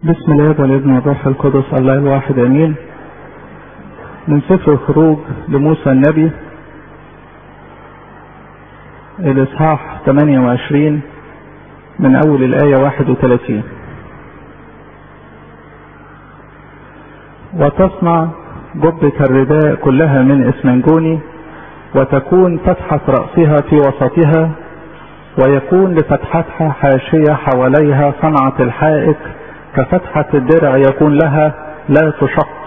بسم الله والابن والروح القدس الله الواحد امين من سفر الخروج لموسى النبي الاصحاح 28 من اول الايه 31 وتصنع جبة الرداء كلها من اسمنجوني وتكون فتحة رأسها في وسطها ويكون لفتحتها حاشية حواليها صنعة الحائط كفتحة الدرع يكون لها لا تشق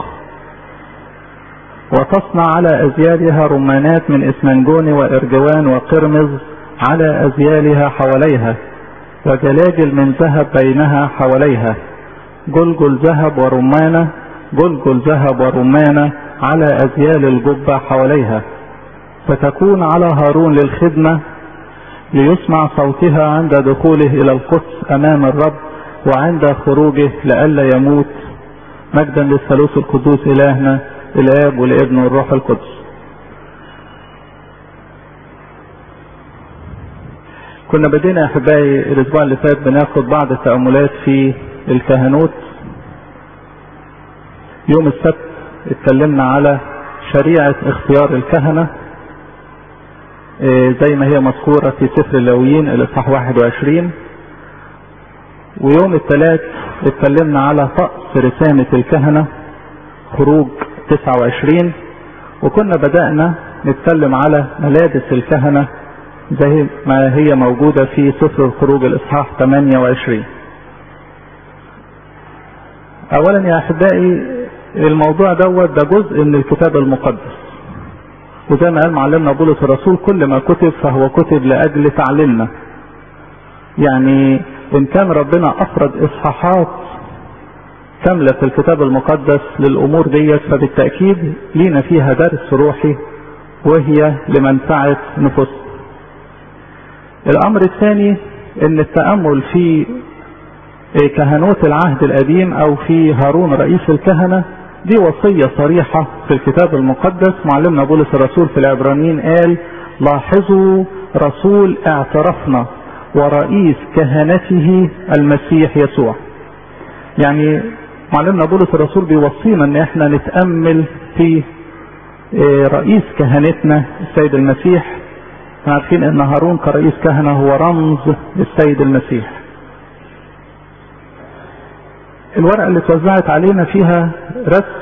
وتصنع على أزيالها رمانات من إسمنجون وإرجوان وقرمز على أزيالها حواليها وجلاجل من ذهب بينها حواليها جلجل ذهب ورمانة جلجل ذهب ورمانة على أزيال الجبة حواليها فتكون على هارون للخدمة ليسمع صوتها عند دخوله إلى القدس أمام الرب وعند خروجه لئلا يموت مجدا للثالوث القدوس إلهنا الآب والابن والروح القدس كنا بدينا يا احبائي الاسبوع اللي فات بناخد بعض التأملات في الكهنوت يوم السبت اتكلمنا على شريعة اختيار الكهنة زي ما هي مذكورة في سفر اللاويين الاصحاح 21 ويوم الثلاث اتكلمنا على طقس رسامة الكهنة خروج 29 وكنا بدأنا نتكلم على ملابس الكهنة زي ما هي موجودة في سفر الخروج الإصحاح 28 أولا يا أحبائي الموضوع دوت ده جزء من الكتاب المقدس وزي ما قال معلمنا بولس الرسول كل ما كتب فهو كتب لأجل تعليمنا يعني إن كان ربنا أفرد إصحاحات كاملة في الكتاب المقدس للأمور ديت فبالتأكيد لينا فيها درس روحي وهي لمنفعة نفوسنا الأمر الثاني إن التأمل في كهنوت العهد القديم أو في هارون رئيس الكهنة دي وصية صريحة في الكتاب المقدس معلمنا بولس الرسول في العبرانيين قال لاحظوا رسول اعترفنا ورئيس كهنته المسيح يسوع يعني معلمنا بولس الرسول بيوصينا ان احنا نتأمل في رئيس كهنتنا السيد المسيح عارفين ان هارون كرئيس كهنة هو رمز للسيد المسيح الورقة اللي اتوزعت علينا فيها رسم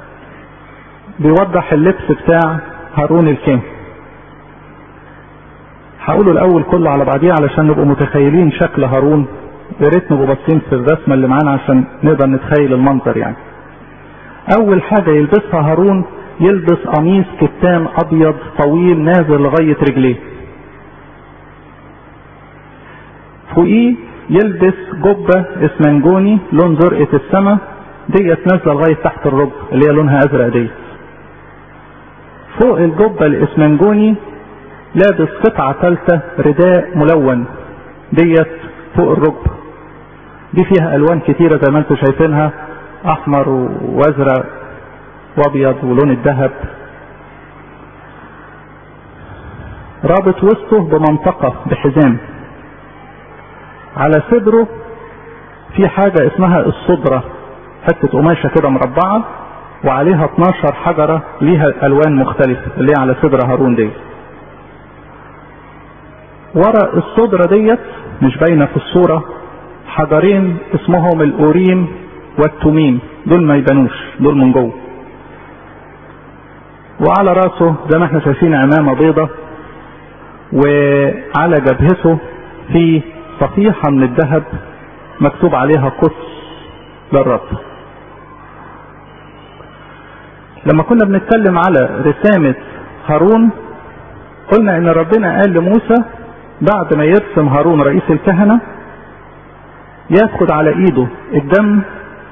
بيوضح اللبس بتاع هارون الكاهن هقوله الاول كله على بعضيه علشان نبقوا متخيلين شكل هارون يا ريت نبقوا باصين في الرسمه اللي معانا عشان نقدر نتخيل المنظر يعني اول حاجه يلبسها هارون يلبس قميص كتان ابيض طويل نازل لغايه رجليه فوقيه يلبس جبه اسمنجوني لون زرقه السماء ديت نازله لغايه تحت الركبه اللي هي لونها ازرق ديت فوق الجبه الاسمنجوني لابس قطعة ثالثة رداء ملون ديت فوق الركبة دي فيها ألوان كتيرة زي ما انتم شايفينها أحمر وأزرق وأبيض ولون الذهب رابط وسطه بمنطقة بحزام على صدره في حاجة اسمها الصدرة حتة قماشة كده مربعة وعليها 12 حجرة ليها ألوان مختلفة اللي هي على صدر هارون ديت ورا الصدرة ديت مش باينة في الصورة حجرين اسمهم الأوريم والتوميم دول ما يبانوش دول من جوه وعلى راسه زي ما احنا شايفين عمامة بيضة وعلى جبهته في صفيحة من الذهب مكتوب عليها قدس للرب لما كنا بنتكلم على رسامة هارون قلنا ان ربنا قال لموسى بعد ما يرسم هارون رئيس الكهنة ياخد على ايده الدم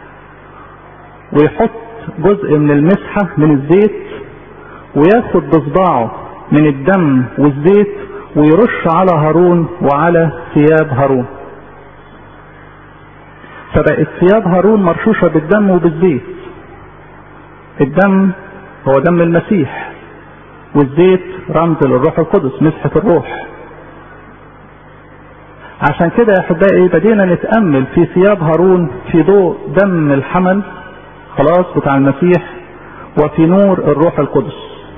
ويحط جزء من المسحة من الزيت وياخد بصباعه من الدم والزيت ويرش على هارون وعلى ثياب هارون فبقت ثياب هارون مرشوشة بالدم وبالزيت الدم هو دم المسيح والزيت رمز للروح القدس مسحة الروح عشان كده يا احبائي بدينا نتامل في ثياب هارون في ضوء دم الحمل خلاص بتاع المسيح وفي نور الروح القدس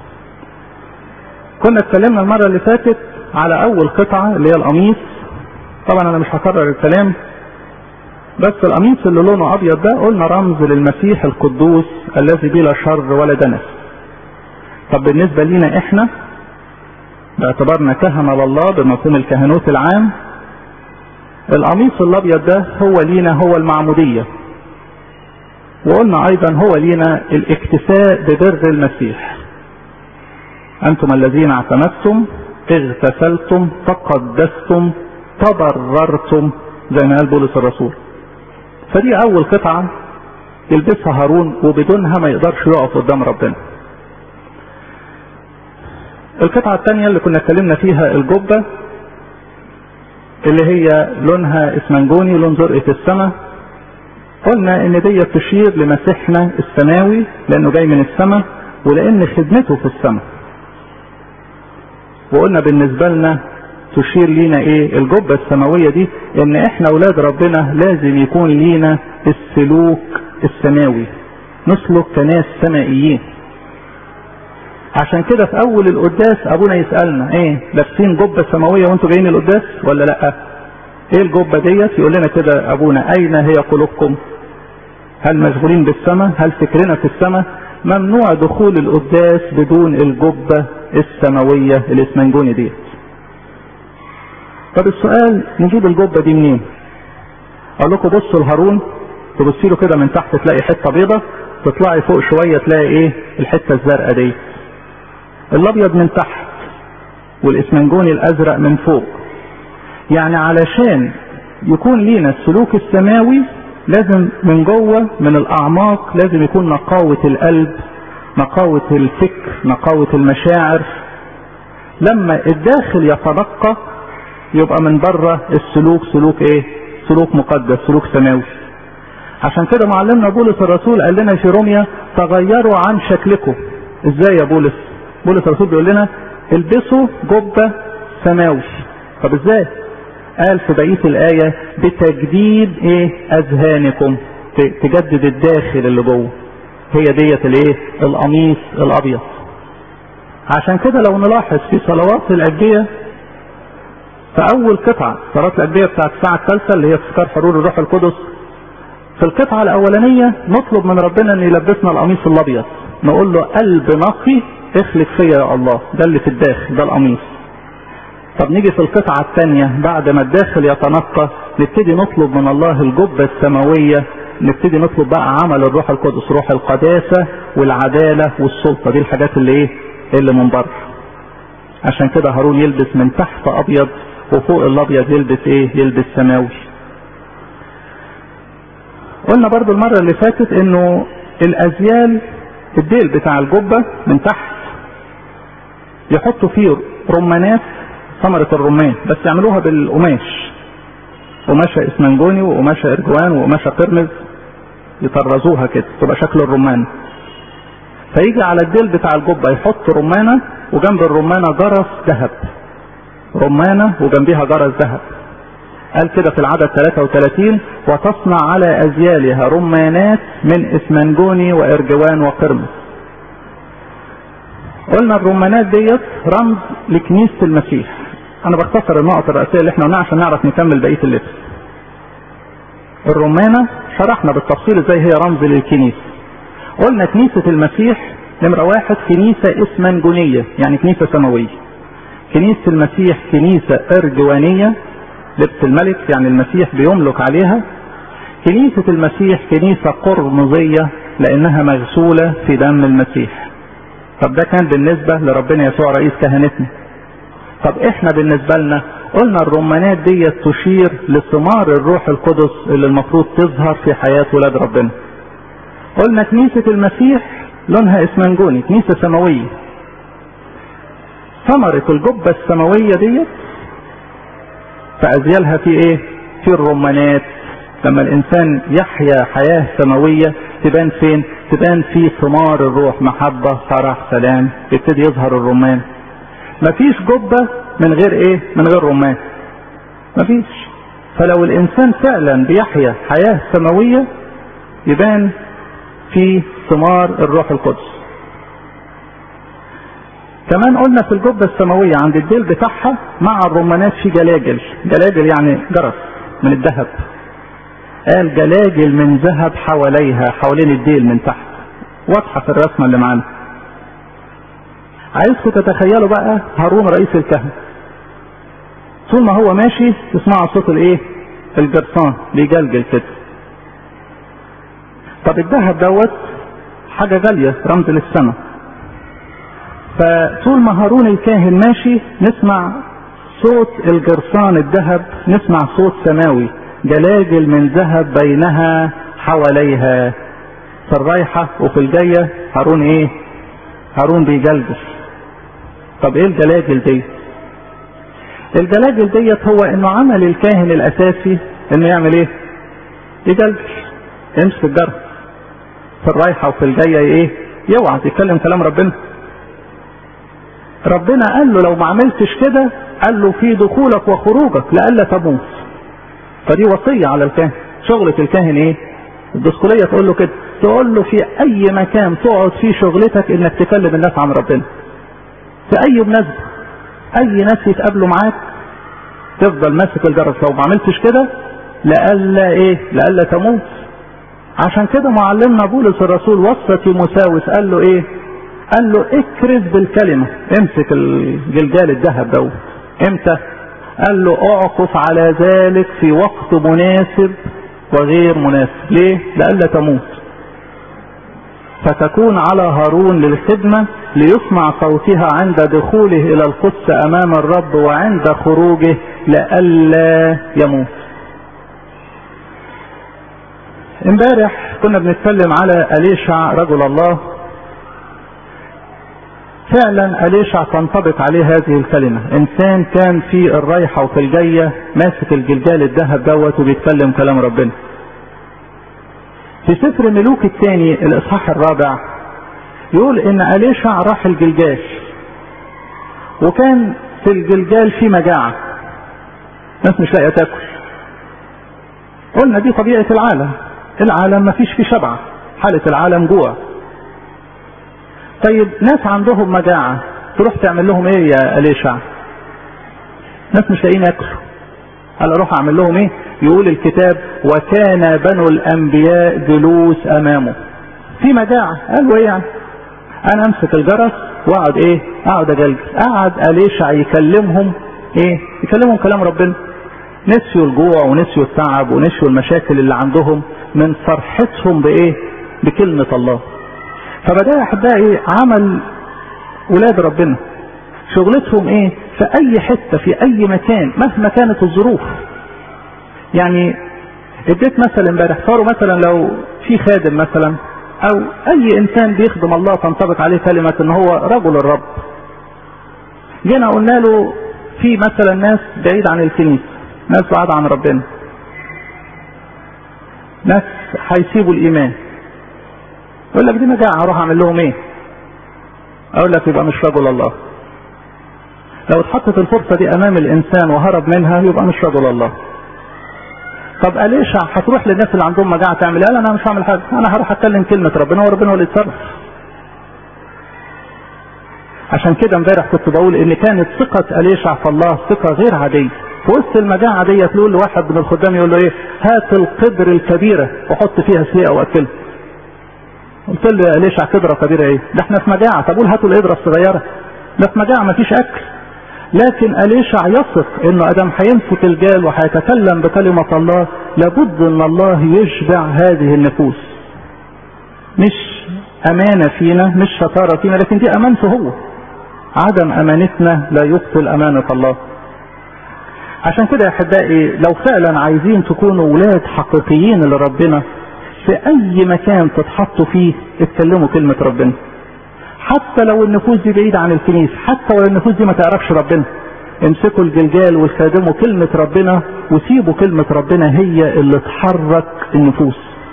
كنا اتكلمنا المره اللي فاتت على اول قطعه اللي هي القميص طبعا انا مش هكرر الكلام بس القميص اللي لونه ابيض ده قلنا رمز للمسيح القدوس الذي بلا شر ولا دنس طب بالنسبه لينا احنا باعتبارنا كهنه لله بمفهوم الكهنوت العام القميص الابيض ده هو لينا هو المعموديه وقلنا ايضا هو لينا الاكتفاء ببر المسيح انتم الذين اعتمدتم اغتسلتم تقدستم تبررتم زي ما قال بولس الرسول فدي اول قطعة يلبسها هارون وبدونها ما يقدرش يقف قدام ربنا القطعة الثانية اللي كنا اتكلمنا فيها الجبة اللي هي لونها اسمنجوني لون زرقة السماء قلنا ان دي تشير لمسيحنا السماوي لانه جاي من السماء ولان خدمته في السماء وقلنا بالنسبة لنا تشير لينا ايه الجبة السماوية دي ان احنا اولاد ربنا لازم يكون لينا السلوك السماوي نسلك كناس سمائيين عشان كده في اول القداس ابونا يسألنا ايه لابسين جبة سماوية وانتوا جايين القداس ولا لا ايه الجبة ديت يقول لنا كده ابونا اين هي قلوبكم هل مشغولين بالسماء هل فكرنا في السماء ممنوع دخول القداس بدون الجبة السماوية الاسمنجوني ديت طب السؤال نجيب الجبة دي منين اقول لكم بصوا لهارون تبصي له كده من تحت تلاقي حتة بيضة تطلعي فوق شوية تلاقي ايه الحتة الزرقاء دي الابيض من تحت والاسمنجوني الازرق من فوق يعني علشان يكون لينا السلوك السماوي لازم من جوه من الاعماق لازم يكون نقاوة القلب نقاوة الفكر نقاوة المشاعر لما الداخل يتنقى يبقى من بره السلوك سلوك ايه سلوك مقدس سلوك سماوي عشان كده معلمنا بولس الرسول قال لنا في روميا تغيروا عن شكلكم ازاي يا بولس بولس الرسول بيقول لنا البسوا جبة سماوي طب ازاي قال في بقية الآية بتجديد ايه اذهانكم تجدد الداخل اللي جوه هي ديت الايه القميص الابيض عشان كده لو نلاحظ في صلوات الأجية في أول قطعة صلاة الأجية بتاعت الساعة الثالثة اللي هي تذكار حرور الروح القدس في القطعة الأولانية نطلب من ربنا أن يلبسنا القميص الأبيض نقول له قلب نقي اخلق فيا يا الله ده اللي في الداخل ده القميص طب نيجي في القطعة الثانية بعد ما الداخل يتنقى نبتدي نطلب من الله الجبة السماوية نبتدي نطلب بقى عمل الروح القدس روح القداسة والعدالة والسلطة دي الحاجات اللي ايه اللي من بره عشان كده هارون يلبس من تحت ابيض وفوق الابيض يلبس ايه يلبس سماوي قلنا برضو المرة اللي فاتت انه الازيال الديل بتاع الجبة من تحت يحطوا فيه رمانات ثمرة الرمان بس يعملوها بالقماش قماشة اسمنجوني وقماشة ارجوان وقماشة قرمز يطرزوها كده تبقى شكل الرمان فيجي على الديل بتاع الجبة يحط رمانة وجنب الرمانة جرس ذهب رمانة وجنبها جرس ذهب قال كده في العدد 33 وتصنع على أزيالها رمانات من اسمنجوني وإرجوان وقرمز قلنا الرمانات ديت رمز لكنيسة المسيح أنا بختصر النقط الرئيسية اللي احنا قلناها عشان نعرف نكمل بقية اللبس الرمانة شرحنا بالتفصيل ازاي هي رمز للكنيسة قلنا كنيسة المسيح نمرة واحد كنيسة اسمنجونية يعني كنيسة سماوية كنيسة المسيح كنيسة ارجوانية لبس الملك يعني المسيح بيملك عليها كنيسة المسيح كنيسة قرمزية لانها مغسولة في دم المسيح طب ده كان بالنسبة لربنا يسوع رئيس كهنتنا طب احنا بالنسبة لنا قلنا الرمانات دي تشير لثمار الروح القدس اللي المفروض تظهر في حياة ولاد ربنا قلنا كنيسة المسيح لونها اسمنجوني كنيسة سماوية ثمرة الجبة السماوية ديت فأزيالها في ايه في الرمانات لما الانسان يحيا حياة سماوية تبان فين تبان في ثمار الروح محبة فرح سلام يبتدي يظهر الرمان مفيش جبة من غير ايه من غير رمان مفيش فلو الانسان فعلا بيحيا حياة سماوية يبان في ثمار الروح القدس كمان قلنا في الجبة السماوية عند الديل بتاعها مع الرمانات في جلاجل جلاجل يعني جرس من الذهب قال جلاجل من ذهب حواليها حوالين الديل من تحت واضحة في الرسمة اللي معانا عايزكم تتخيلوا بقى هارون رئيس الكهنة طول ما هو ماشي تسمعوا صوت الايه الجرسان بيجلجل كده طب الذهب دوت حاجة غالية رمز للسماء فطول ما هارون الكاهن ماشي نسمع صوت الجرسان الذهب نسمع صوت سماوي جلاجل من ذهب بينها حواليها في الرايحة وفي الجاية هارون ايه هارون بيجلجل طب ايه الجلاجل دي الجلاجل ديت هو انه عمل الكاهن الاساسي انه يعمل ايه يجلجل يمسك الجرس في الرايحة وفي الجاية ايه يوعظ يتكلم كلام ربنا ربنا قال له لو ما عملتش كده قال له في دخولك وخروجك لئلا تموت فدي وصية على الكاهن شغلة الكاهن ايه الدسكولية تقول له كده تقول له في اي مكان تقعد فيه شغلتك انك تكلم الناس عن ربنا في اي مناسبة اي ناس يتقابلوا معاك تفضل ماسك الجرس لو ما عملتش كده لئلا ايه لئلا تموت عشان كده معلمنا بولس الرسول وصى تيموساوس قال له ايه قال له اكرز بالكلمة امسك الجلجال الذهب دوت امتى قال له اعكف على ذلك في وقت مناسب وغير مناسب ليه لئلا تموت فتكون على هارون للخدمة ليسمع صوتها عند دخوله الى القدس امام الرب وعند خروجه لئلا يموت امبارح كنا بنتكلم على اليشع رجل الله فعلا أليشع تنطبق عليه هذه الكلمة إنسان كان في الرايحة وفي الجاية ماسك الجلجال الذهب دوت وبيتكلم كلام ربنا في سفر ملوك الثاني الإصحاح الرابع يقول إن أليشع راح الجلجال وكان في الجلجال في مجاعة ناس مش لاقية تاكل قلنا دي طبيعة العالم العالم ما فيش فيه شبع حالة العالم جوع طيب ناس عندهم مجاعة تروح تعمل لهم ايه يا أليشع ناس مش لاقيين ياكلوا قال اروح اعمل لهم ايه يقول الكتاب وكان بنو الانبياء جلوس امامه في مجاعة قالوا ايه يعني انا امسك الجرس واقعد ايه اقعد اجلجل قعد أليشع يكلمهم ايه يكلمهم كلام ربنا نسيوا الجوع ونسيوا التعب ونسيوا المشاكل اللي عندهم من فرحتهم بايه بكلمة الله فبدا احبائي عمل ولاد ربنا شغلتهم ايه في اي حته في اي مكان مهما كانت الظروف يعني اديت مثل امبارح صاروا مثلا لو في خادم مثلا او اي انسان بيخدم الله تنطبق عليه كلمه ان هو رجل الرب جينا قلنا له في مثلا ناس بعيد عن الكنيسه ناس بعاد عن ربنا ناس هيسيبوا الايمان يقول لك دي مجاعة اروح اعمل لهم ايه اقول لك يبقى مش رجل الله لو اتحطت الفرصة دي امام الانسان وهرب منها يبقى مش رجل الله طب أليشع هتروح للناس اللي عندهم مجاعة تعمل ايه انا مش هعمل حاجة انا هروح اتكلم كلمة ربنا وربنا هو اللي يتصرف عشان كده امبارح كنت بقول ان كانت ثقة أليشع في الله ثقة غير عادية في وسط المجاعة دي تقول لواحد من الخدام يقول له ايه هات القدر الكبيرة وحط فيها سليقة واكلها قلت له ليش كبرة كبيرة ايه ده احنا في مجاعة طب قول هاتوا القدرة الصغيرة ده في مجاعة مفيش اكل لكن أليشع يثق انه ادم هيمسك الجال وهيتكلم بكلمة الله لابد ان الله يشبع هذه النفوس مش امانة فينا مش شطارة فينا لكن دي امانته هو عدم امانتنا لا يبطل امانة الله عشان كده يا احبائي لو فعلا عايزين تكونوا ولاد حقيقيين لربنا في اي مكان تتحطوا فيه اتكلموا كلمة ربنا حتى لو النفوس دي بعيدة عن الكنيسة حتى لو النفوس دي ما تعرفش ربنا امسكوا الجلجال واستخدموا كلمة ربنا وسيبوا كلمة ربنا هي اللي تحرك النفوس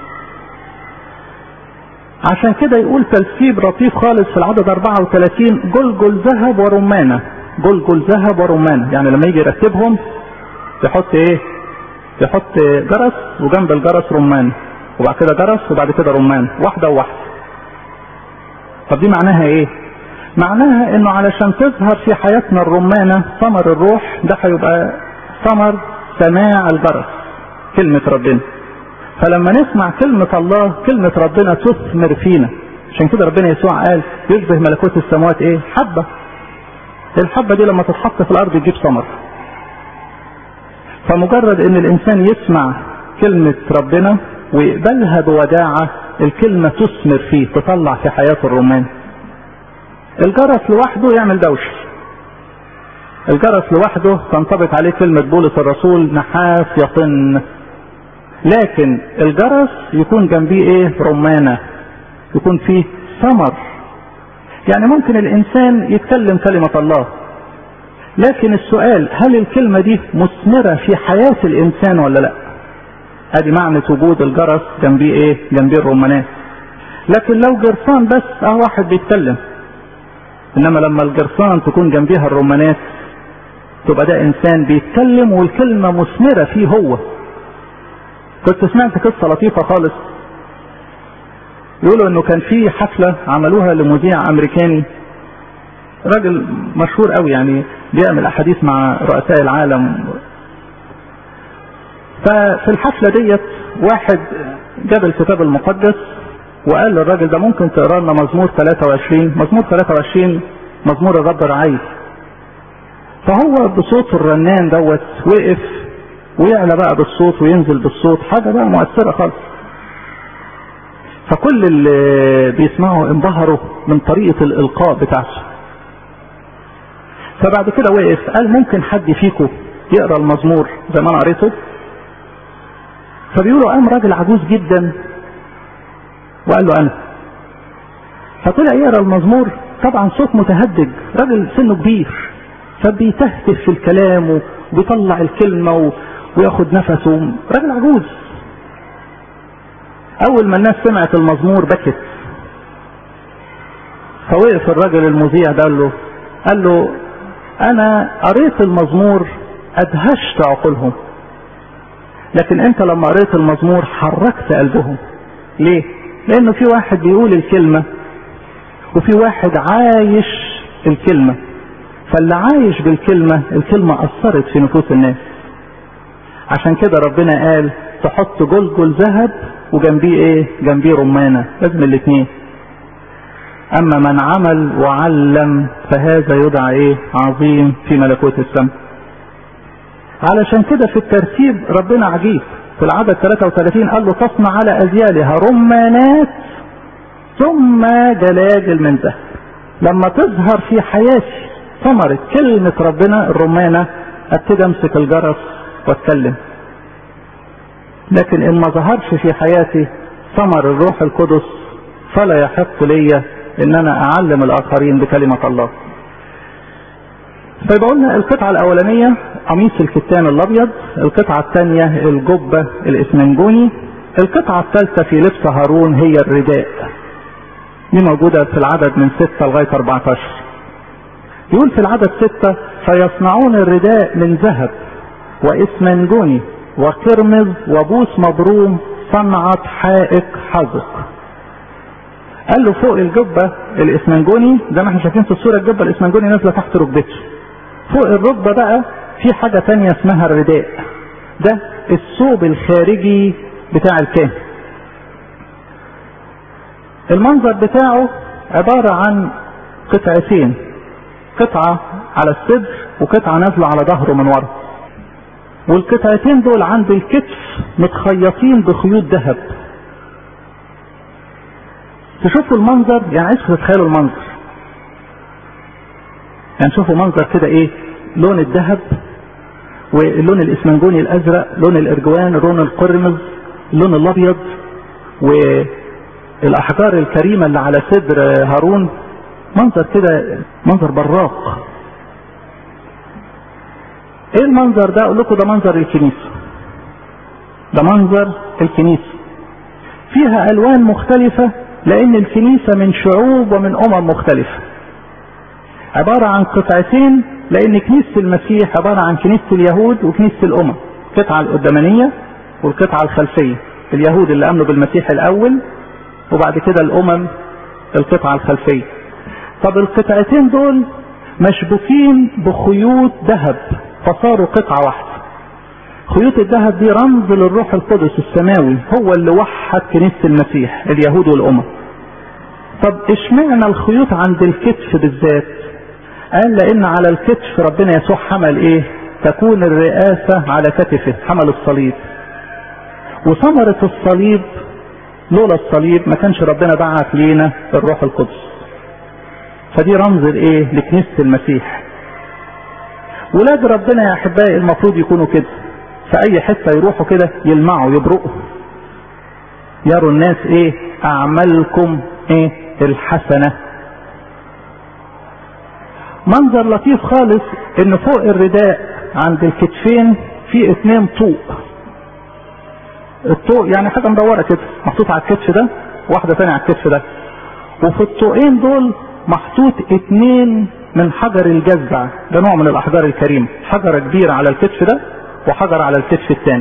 عشان كده يقول ترتيب لطيف خالص في العدد 34 جلجل ذهب ورمانة جلجل ذهب ورمانة يعني لما يجي يرتبهم يحط ايه يحط جرس وجنب الجرس رمان وبعد كده جرس وبعد كده رمان واحدة وواحدة طب دي معناها ايه معناها انه علشان تظهر في حياتنا الرمانة ثمر الروح ده هيبقى ثمر سماع الجرس كلمة ربنا فلما نسمع كلمة الله كلمة ربنا تثمر فينا عشان كده ربنا يسوع قال يشبه ملكوت السماوات ايه حبة الحبة دي لما تتحط في الارض تجيب ثمر فمجرد ان الانسان يسمع كلمة ربنا ويقبلها بوداعة الكلمة تثمر فيه تطلع في حياته الرومان الجرس لوحده يعمل دوشة الجرس لوحده تنطبق عليه كلمة بولس الرسول نحاس يطن لكن الجرس يكون جنبيه ايه رمانة يكون فيه ثمر يعني ممكن الانسان يتكلم كلمة الله لكن السؤال هل الكلمة دي مثمرة في حياة الانسان ولا لا ادي معنى وجود الجرس جنبيه ايه جنبيه الرمانات لكن لو جرسان بس اه واحد بيتكلم انما لما الجرسان تكون جنبيها الرمانات تبقى ده انسان بيتكلم والكلمة مثمرة فيه هو كنت سمعت قصة لطيفة خالص يقولوا انه كان في حفلة عملوها لمذيع امريكاني راجل مشهور قوي يعني بيعمل احاديث مع رؤساء العالم ففي الحفلة ديت واحد جاب الكتاب المقدس وقال للراجل ده ممكن تقرا لنا مزمور 23 مزمور 23 مزمور الرب رعاي فهو بصوت الرنان دوت وقف ويعلى بقى بالصوت وينزل بالصوت حاجه بقى مؤثره خالص فكل اللي بيسمعوا انبهروا من طريقه الالقاء بتاعته فبعد كده وقف قال ممكن حد فيكم يقرا المزمور زي ما انا قريته فبيقولوا قام راجل عجوز جدا وقال له انا فطلع يقرا المزمور طبعا صوت متهدج راجل سنه كبير فبيتهتف في الكلام وبيطلع الكلمه وياخد نفسه راجل عجوز اول ما الناس سمعت المزمور بكت فوقف الراجل المذيع ده قال له قال له انا قريت المزمور ادهشت عقولهم لكن انت لما قريت المزمور حركت قلبهم ليه لانه في واحد بيقول الكلمة وفي واحد عايش الكلمة فاللي عايش بالكلمة الكلمة اثرت في نفوس الناس عشان كده ربنا قال تحط جلجل ذهب وجنبيه ايه جنبيه رمانة لازم الاثنين اما من عمل وعلم فهذا يدعى ايه عظيم في ملكوت السماء علشان كده في الترتيب ربنا عجيب في العدد 33 قال له تصنع على ازيالها رمانات ثم جلاجل من ذهب لما تظهر في حياتي ثمرة كلمة ربنا الرمانة ابتدي امسك الجرس واتكلم لكن ان ما ظهرش في حياتي ثمر الروح القدس فلا يحق لي ان انا اعلم الاخرين بكلمة الله فيبقى قلنا القطعة الاولانية قميص الكتان الابيض القطعة الثانية الجبة الاسمنجوني القطعة الثالثة في لبس هارون هي الرداء دي موجودة في العدد من 6 لغاية 14 يقول في العدد 6 فيصنعون الرداء من ذهب واسمنجوني وقرمز وبوس مبروم صنعة حائق حزق قال له فوق الجبة الاسمنجوني زي ما احنا شايفين في الصورة الجبة الاسمنجوني نازلة تحت ركبته فوق الركبة بقى في حاجة تانية اسمها الرداء ده الثوب الخارجي بتاع الكاهن المنظر بتاعه عبارة عن قطعتين قطعة على الصدر وقطعة نازلة على ظهره من ورا والقطعتين دول عند الكتف متخيطين بخيوط ذهب تشوفوا المنظر يعني عايزكم تتخيلوا المنظر يعني شوفوا منظر كده ايه لون الذهب واللون الاسمنجوني الازرق لون الارجوان لون القرمز اللون الابيض والاحجار الكريمه اللي على صدر هارون منظر كده منظر براق ايه المنظر ده اقول لكم ده منظر الكنيسه ده منظر الكنيسه فيها الوان مختلفه لان الكنيسه من شعوب ومن امم مختلفه عباره عن قطعتين لان كنيسه المسيح عباره عن كنيسه اليهود وكنيسه الامم القطعة القدامانية والقطعة الخلفية اليهود اللي امنوا بالمسيح الاول وبعد كده الامم القطعة الخلفية طب القطعتين دول مشبوكين بخيوط ذهب فصاروا قطعة واحدة خيوط الذهب دي رمز للروح القدس السماوي هو اللي وحد كنيسة المسيح اليهود والأمم طب اشمعنى الخيوط عند الكتف بالذات قال لان على الكتف ربنا يسوع حمل ايه تكون الرئاسة على كتفه حمل الصليب وثمرة الصليب لولا الصليب ما كانش ربنا بعت لينا الروح القدس فدي رمز الايه لكنيسة المسيح ولاد ربنا يا احبائي المفروض يكونوا كده في اي حتة يروحوا كده يلمعوا يبرقوا يروا الناس ايه اعمالكم ايه الحسنة منظر لطيف خالص ان فوق الرداء عند الكتفين في اتنين طوق الطوق يعني حاجة مدورة كده محطوط على الكتف ده واحدة تانية على الكتف ده وفي الطوقين دول محطوط اتنين من حجر الجزع ده نوع من الاحجار الكريمة حجرة كبيرة على الكتف ده وحجر على الكتف الثاني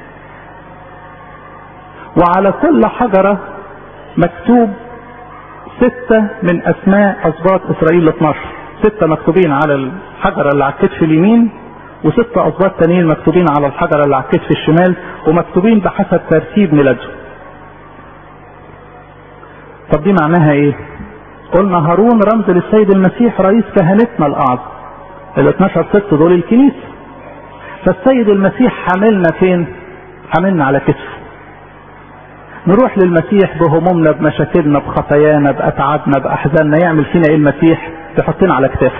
وعلى كل حجرة مكتوب ستة من اسماء اسباط اسرائيل ال 12 ستة مكتوبين على الحجرة اللي على الكتف اليمين وستة اسباط تانيين مكتوبين على الحجرة اللي على الكتف الشمال ومكتوبين بحسب ترتيب ميلادهم طب دي معناها ايه قلنا هارون رمز للسيد المسيح رئيس كهنتنا الاعظم ال 12 ست دول الكنيسه فالسيد المسيح حاملنا فين حاملنا على كتفه نروح للمسيح بهمومنا بمشاكلنا بخطايانا باتعابنا باحزاننا يعمل فينا ايه المسيح يحطنا على كتافه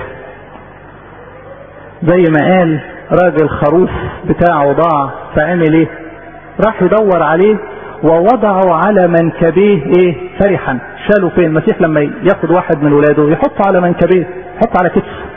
زي ما قال راجل خروف بتاعه ضاع فعمل ايه راح يدور عليه ووضعه على منكبيه ايه فرحا شالوا فين المسيح لما ياخد واحد من ولاده يحطه على منكبيه يحطه على كتفه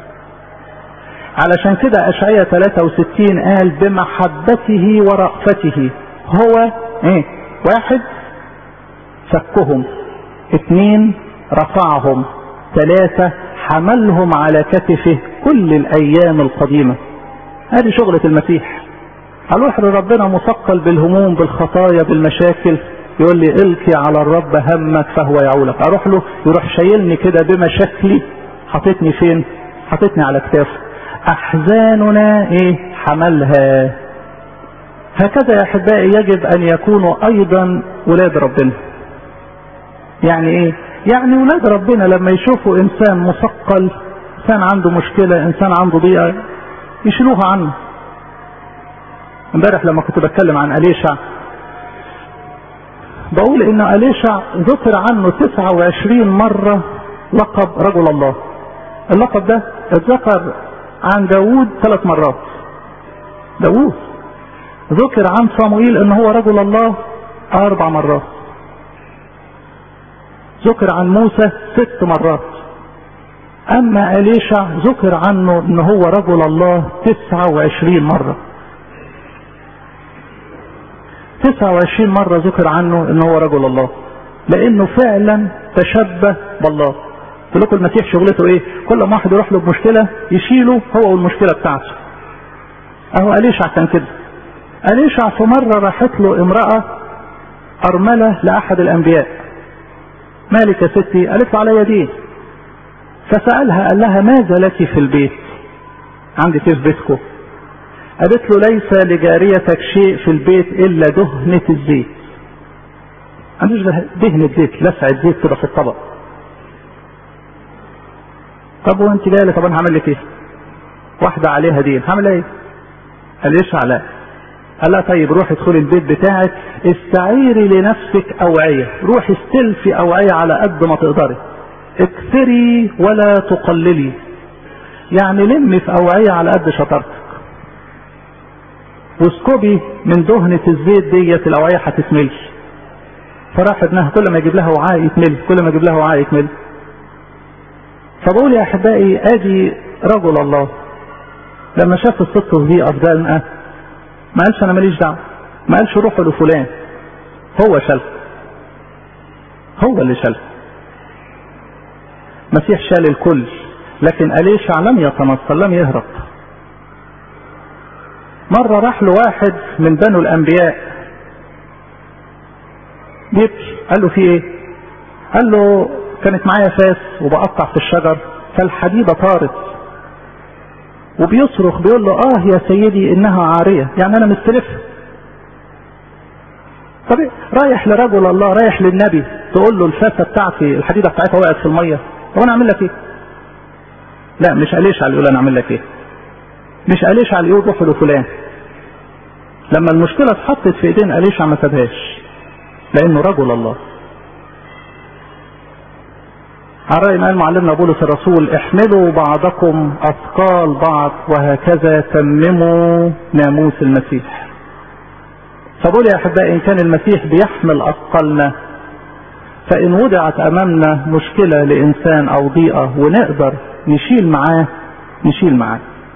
علشان كده اشعياء 63 قال بمحبته ورأفته هو ايه واحد فكهم اثنين رفعهم ثلاثة حملهم على كتفه كل الايام القديمة هذه شغلة المسيح هروح لربنا مثقل بالهموم بالخطايا بالمشاكل يقول لي القي على الرب همك فهو يعولك اروح له يروح شايلني كده بمشاكلي حاططني فين حاططني على كتافه احزاننا ايه حملها هكذا يا احبائي يجب ان يكونوا ايضا ولاد ربنا يعني ايه يعني ولاد ربنا لما يشوفوا انسان مثقل انسان عنده مشكله انسان عنده ضيقه يشيلوها عنه امبارح لما كنت بتكلم عن اليشع بقول ان اليشع ذكر عنه 29 مرة لقب رجل الله اللقب ده اتذكر عن داوود ثلاث مرات داوود ذكر عن صموئيل ان هو رجل الله اربع مرات ذكر عن موسى ست مرات اما اليشع ذكر عنه ان هو رجل الله 29 مرة 29 مرة ذكر عنه ان هو رجل الله لانه فعلا تشبه بالله قلت لكم المسيح شغلته ايه كل ما واحد يروح له بمشكلة يشيله هو والمشكلة بتاعته اهو أليشع كان كده أليشع في مرة راحت له امرأة أرملة لأحد الأنبياء مالك يا ستي قالت له عليا دين فسألها قال لها ماذا لك في البيت عندك ايه في بيتكم قالت له ليس لجاريتك شيء في البيت الا دهنة الزيت عندوش دهنة زيت لسعة زيت كده في الطبق طب وانت جايه لي طب انا هعمل لك ايه واحدة عليها دين هعمل ايه قال ليش على قال لها طيب روحي ادخلي البيت بتاعك استعيري لنفسك اوعية روحي استلفي اوعية على قد ما تقدري اكثري ولا تقللي يعني لمي في اوعية على قد شطارتك واسكبي من دهنة الزيت ديت الاوعية هتتملي فراح ابنها كل ما يجيب لها وعاء يتمل كل ما يجيب لها وعاء يتمل فبقول يا احبائي ادي رجل الله لما شاف الست دي افضلنا ما قالش انا ماليش دعوه ما قالش روحوا لفلان هو شال هو اللي شال مسيح شال الكل لكن أليشع لم يتنصل لم يهرب مرة راح له واحد من بنو الأنبياء بيبكي قال له في إيه؟ قال له كانت معايا فاس وبقطع في الشجر فالحديدة طارت وبيصرخ بيقول له اه يا سيدي انها عارية يعني انا مستلفها طب رايح لرجل الله رايح للنبي تقول له الفاسة بتاعتي الحديدة بتاعتها وقعت في المية طب انا اعمل لك ايه لا مش قاليش على يقول انا اعمل لك ايه مش قاليش على يقول روح لفلان لما المشكلة اتحطت في ايدين قاليش ما سابهاش لانه رجل الله على رأي ما قال معلمنا بولس الرسول احملوا بعضكم اثقال بعض وهكذا تمموا ناموس المسيح فبقول يا احبائي ان كان المسيح بيحمل اثقالنا فان وضعت امامنا مشكله لانسان او ضيقه ونقدر نشيل معاه نشيل معاه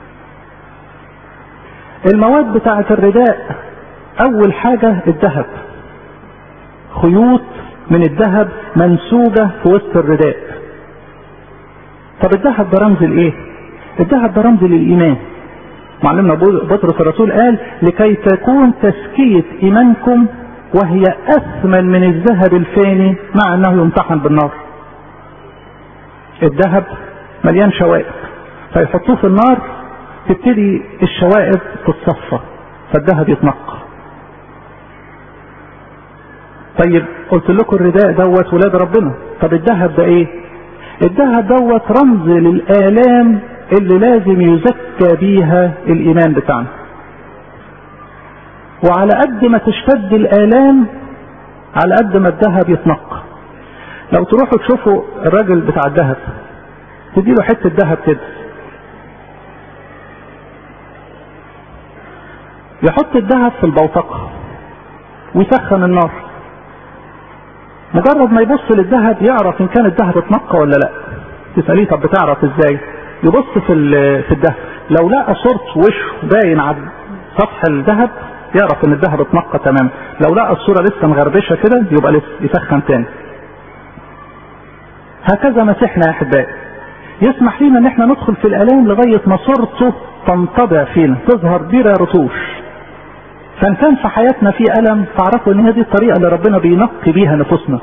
المواد بتاعه الرداء اول حاجه الذهب خيوط من الذهب منسوجه في وسط الرداء طب الذهب ده رمز لايه الذهب ده رمز للايمان معلمنا بطرس الرسول قال لكي تكون تزكية إيمانكم وهي أثمن من الذهب الفاني مع أنه يمتحن بالنار الذهب مليان شوائب فيحطوه في النار تبتدي الشوائب تتصفى فالذهب يتنقى طيب قلت لكم الرداء دوت ولاد ربنا طب الذهب ده ايه الذهب دوت رمز للآلام اللي لازم يزكى بيها الايمان بتاعنا وعلى قد ما تشتد الالام على قد ما الذهب يتنقى لو تروحوا تشوفوا الراجل بتاع الذهب تديله حته ذهب كده يحط الذهب في البوتقه ويسخن النار مجرد ما يبص للذهب يعرف ان كان الذهب اتنقى ولا لا تساليه طب بتعرف ازاي يبص في في الذهب لو لقى صورة وشه باين على سطح الذهب يعرف ان الذهب اتنقى تماما لو لقى الصورة لسه مغربشة كده يبقى لسه يسخن تاني هكذا مسيحنا يا احبائي يسمح لنا ان احنا ندخل في الالام لغاية ما صورته تنطبع فينا تظهر بلا رتوش فان كان في حياتنا في الم تعرفوا ان هي دي الطريقة اللي ربنا بينقي بيها نفوسنا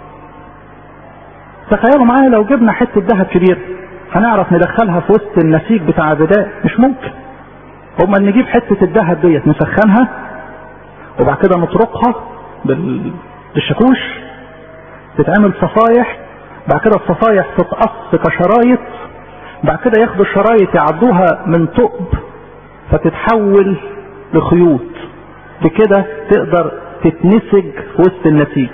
تخيلوا معايا لو جبنا حتة ذهب كبير هنعرف ندخلها في وسط النسيج بتاع الرداء مش ممكن هما نجيب حتة الذهب ديت نسخنها وبعد كده نطرقها بالشاكوش تتعمل صفايح بعد كده الصفايح تتقص كشرايط بعد كده ياخدوا الشرايط يعدوها من ثقب فتتحول لخيوط بكده تقدر تتنسج في وسط النسيج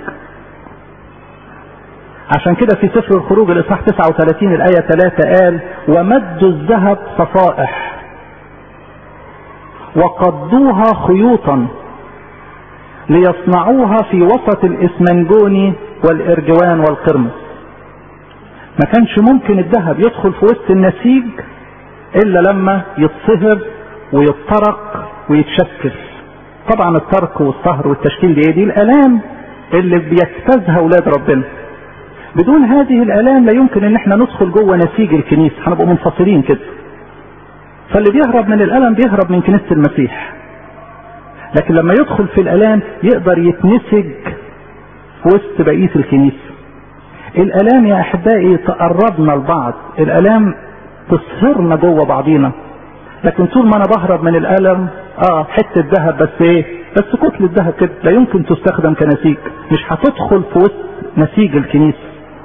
عشان كده في سفر الخروج الاصحاح 39 الايه 3 قال ومدوا الذهب صفائح وقضوها خيوطا ليصنعوها في وسط الاسمنجوني والارجوان والقرمز ما كانش ممكن الذهب يدخل في وسط النسيج الا لما يتصهر ويتطرق ويتشكل طبعا الطرق والصهر والتشكيل دي دي الالام اللي بيجتازها اولاد ربنا بدون هذه الالام لا يمكن ان احنا ندخل جوه نسيج الكنيسه هنبقى منفصلين كده فاللي بيهرب من الالم بيهرب من كنيسه المسيح لكن لما يدخل في الالام يقدر يتنسج في وسط بقيه الكنيسه الالام يا احبائي تقربنا لبعض الالام تصهرنا جوه بعضينا لكن طول ما انا بهرب من الالم اه حته ذهب بس ايه بس كتله ذهب كده لا يمكن تستخدم كنسيج مش هتدخل في وسط نسيج الكنيسه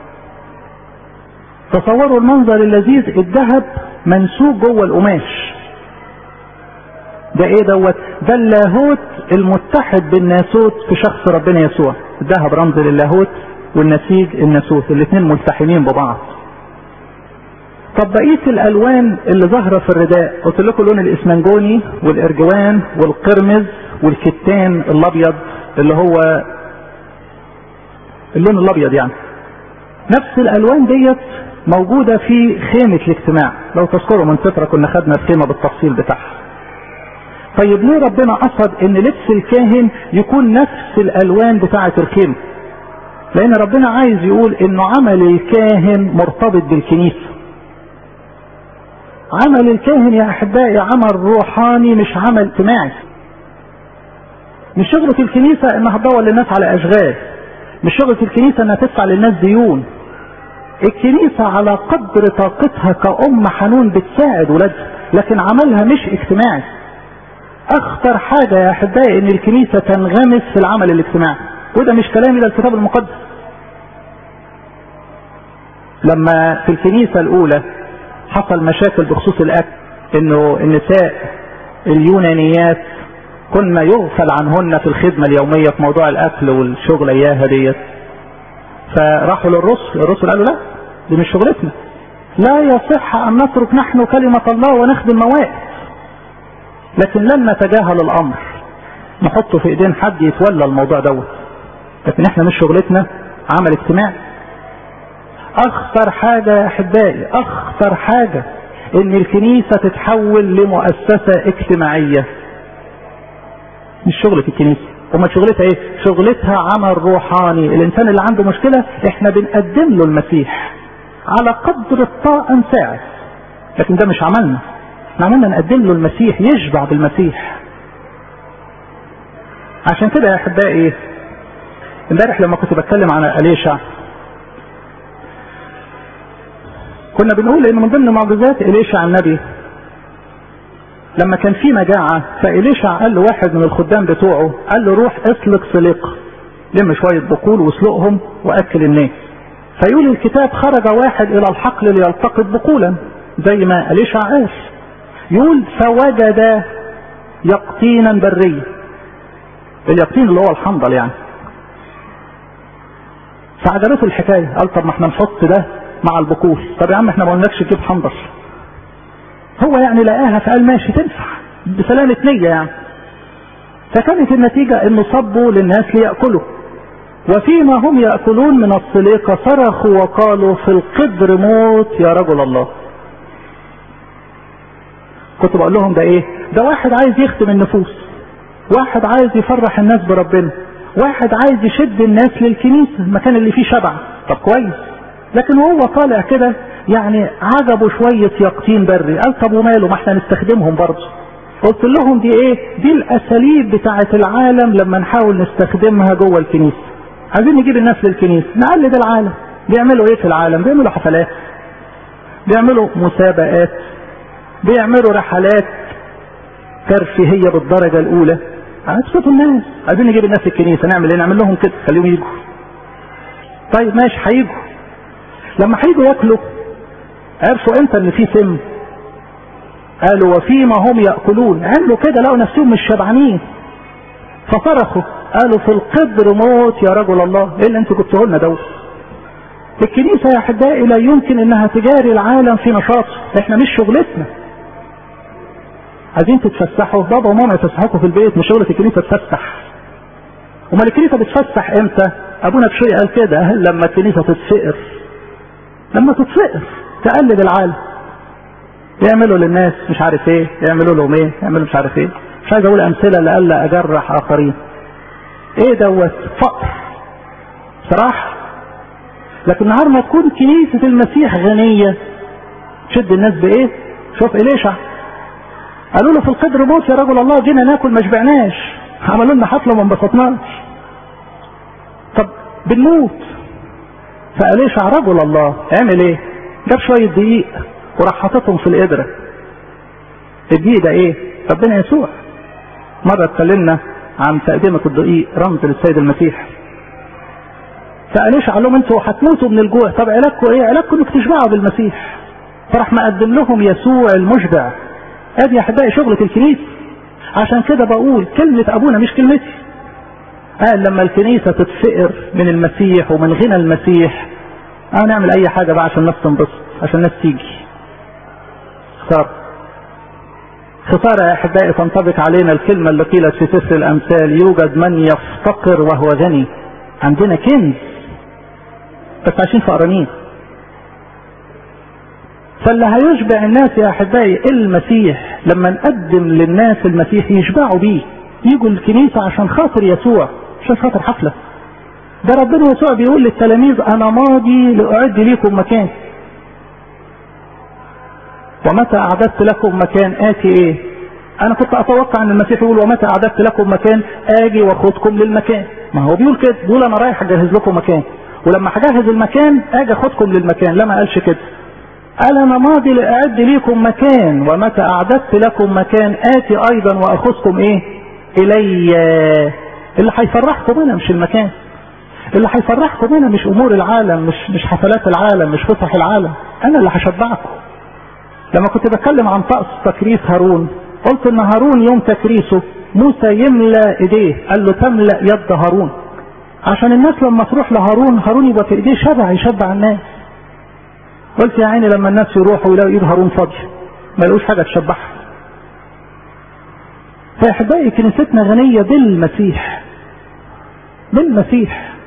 تصوروا المنظر اللذيذ الذهب منسوج جوه القماش ده ايه دوت ده اللاهوت المتحد بالناسوت في شخص ربنا يسوع الذهب رمز للاهوت والنسيج الناسوت الاثنين ملتحمين ببعض طب بقيه الالوان اللي ظاهره في الرداء قلت لكم اللون الاسمنجوني والارجوان والقرمز والكتان الابيض اللي هو اللون الابيض يعني نفس الالوان ديت موجودة في خيمة الاجتماع لو تذكروا من فترة كنا خدنا الخيمة بالتفصيل بتاعها طيب ليه ربنا قصد ان لبس الكاهن يكون نفس الالوان بتاعة الخيمة لان ربنا عايز يقول انه عمل الكاهن مرتبط بالكنيسة عمل الكاهن يا احبائي عمل روحاني مش عمل اجتماعي مش شغلة الكنيسة انها تدور للناس على اشغال مش شغلة الكنيسة انها تدفع للناس ديون الكنيسة على قدر طاقتها كأم حنون بتساعد ولادها لكن عملها مش اجتماعي اخطر حاجة يا احبائي ان الكنيسة تنغمس في العمل الاجتماعي وده مش كلامي ده الكتاب المقدس لما في الكنيسة الاولى حصل مشاكل بخصوص الاكل انه النساء اليونانيات كنا يغفل عنهن في الخدمة اليومية في موضوع الاكل والشغل اياها ديت فراحوا للرسل الرسل قالوا لا دي مش شغلتنا لا يصح ان نترك نحن كلمة الله ونخدم موائد لكن لن نتجاهل الامر نحطه في ايدين حد يتولى الموضوع دوت لكن احنا مش شغلتنا عمل اجتماعي اخطر حاجة يا احبائي اخطر حاجة ان الكنيسة تتحول لمؤسسة اجتماعية مش شغلة الكنيسة وما شغلتها ايه شغلتها عمل روحاني الانسان اللي عنده مشكلة احنا بنقدم له المسيح على قدر الطاقة نساعد لكن ده مش عملنا احنا عملنا نقدم له المسيح يشبع بالمسيح عشان كده يا احبائي امبارح لما كنت بتكلم عن اليشع كنا بنقول ان من ضمن معجزات اليشع النبي لما كان في مجاعة فإليشع قال له واحد من الخدام بتوعه قال له روح اسلق سليق لم شوية بقول واسلقهم وأكل الناس فيقول الكتاب خرج واحد إلى الحقل ليلتقط بقولا زي ما إليشع قال يقول فوجد يقطينا بريا اليقطين اللي هو الحنظل يعني فعجبته الحكاية قال طب ما احنا نحط ده مع البقول طب يا عم احنا ما قلناكش تجيب حنظل هو يعني لقاها فقال ماشي تنفع بسلامة نية يعني فكانت النتيجة انه صبوا للناس ليأكلوا وفيما هم يأكلون من الصليقة صرخوا وقالوا في القدر موت يا رجل الله كنت بقول لهم ده ايه ده واحد عايز يخدم النفوس واحد عايز يفرح الناس بربنا واحد عايز يشد الناس للكنيسة المكان اللي فيه شبع طب كويس لكن وهو طالع كده يعني عجبه شوية يقطين بري قال طب وماله ما احنا نستخدمهم برضه قلت لهم دي ايه دي الاساليب بتاعة العالم لما نحاول نستخدمها جوه الكنيسة عايزين نجيب الناس للكنيسة نقلد العالم بيعملوا ايه في العالم بيعملوا حفلات بيعملوا مسابقات بيعملوا رحلات ترفيهية بالدرجة الاولى هتبسطوا الناس عايزين نجيب الناس الكنيسة نعمل ايه نعمل لهم كده خليهم يجوا طيب ماشي هيجوا لما هيجوا ياكلوا عرفوا امتى ان في سم قالوا وفيما هم ياكلون عملوا كده لقوا نفسهم مش شبعانين فصرخوا قالوا في القدر موت يا رجل الله ايه اللي انتوا جبتوه لنا دوت الكنيسه يا احبائي لا يمكن انها تجاري العالم في نشاطه احنا مش شغلتنا عايزين تتفسحوا بابا وماما يتفسحوكوا في البيت مش شغله الكنيسه تفسح امال الكنيسه بتفسح امتى ابونا بشوي قال كده لما الكنيسه تتفقر لما تتفقر تقلد العالم يعملوا للناس مش عارف ايه يعملوا لهم ايه يعملوا مش عارف ايه مش عايز اقول امثله لألا اجرح اخرين ايه دوت فقر صراحه لكن نهار ما تكون كنيسه المسيح غنيه تشد الناس بايه شوف اليشع قالوا له في القدر موت يا رجل الله جينا ناكل ما شبعناش عملوا لنا حفله وما انبسطناش طب بنموت فاليشع رجل الله عمل ايه جاب شويه دقيق وراح حاططهم في القدره الدقيق ده ايه ربنا يسوع مره اتكلمنا عن تقدمه الدقيق رمز للسيد المسيح فاليشع قال لهم انتوا هتموتوا من الجوع طب علاجكم ايه علاجكم انك تشبعوا بالمسيح فراح مقدم لهم يسوع المشبع ادي يا احبائي شغله الكنيسه عشان كده بقول كلمه ابونا مش كلمتي قال لما الكنيسه تتفقر من المسيح ومن غنى المسيح اه نعمل اي حاجه بقى عشان الناس تنبسط عشان الناس تيجي خساره خساره يا احبائي تنطبق علينا الكلمه اللي قيلت في سفر الامثال يوجد من يفتقر وهو غني عندنا كنز بس عايشين فقرانين فاللي هيشبع الناس يا احبائي المسيح لما نقدم للناس المسيح يشبعوا بيه يجوا الكنيسه عشان خاطر يسوع عشان خاطر حفله ده ربنا يسوع بيقول للتلاميذ انا ماضي لاعد ليكم مكان ومتى اعددت لكم مكان اتي ايه انا كنت اتوقع ان المسيح يقول ومتى اعددت لكم مكان اجي واخدكم للمكان ما هو بيقول كده بيقول انا رايح اجهز لكم مكان ولما هجهز المكان اجي اخدكم للمكان لا ما قالش كده قال انا ماضي لاعد ليكم مكان ومتى اعددت لكم مكان اتي ايضا واخذكم ايه الي اللي هيفرحكم هنا مش المكان اللي هيفرحكم هنا مش امور العالم مش مش حفلات العالم مش فسح العالم انا اللي هشبعكم لما كنت بتكلم عن طقس تكريس هارون قلت ان هارون يوم تكريسه موسى يملى ايديه قال له تملا يد هارون عشان الناس لما تروح لهارون هارون يبقى في ايديه شبع يشبع الناس قلت يا عيني لما الناس يروحوا يلاقوا ايد هارون فاضيه ما يلاقوش حاجه تشبعها فاحبائي كنيستنا غنيه بالمسيح بالمسيح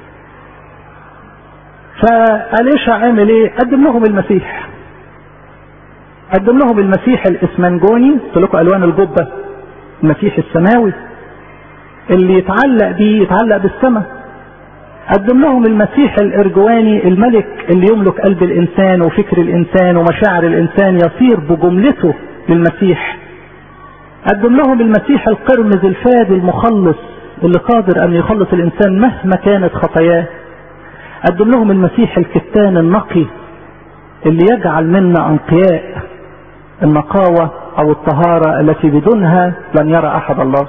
فأليشا عامل ايه قدم لهم المسيح قدم لهم المسيح الاسمنجوني قلت لكم الوان الجبه المسيح السماوي اللي يتعلق بيه يتعلق بالسماء قدم لهم المسيح الارجواني الملك اللي يملك قلب الانسان وفكر الانسان ومشاعر الانسان يصير بجملته للمسيح قدم لهم المسيح القرمز الفادي المخلص اللي قادر ان يخلص الانسان مهما كانت خطاياه قدم لهم المسيح الكتان النقي اللي يجعل منا انقياء النقاوة او الطهارة التي بدونها لن يرى احد الله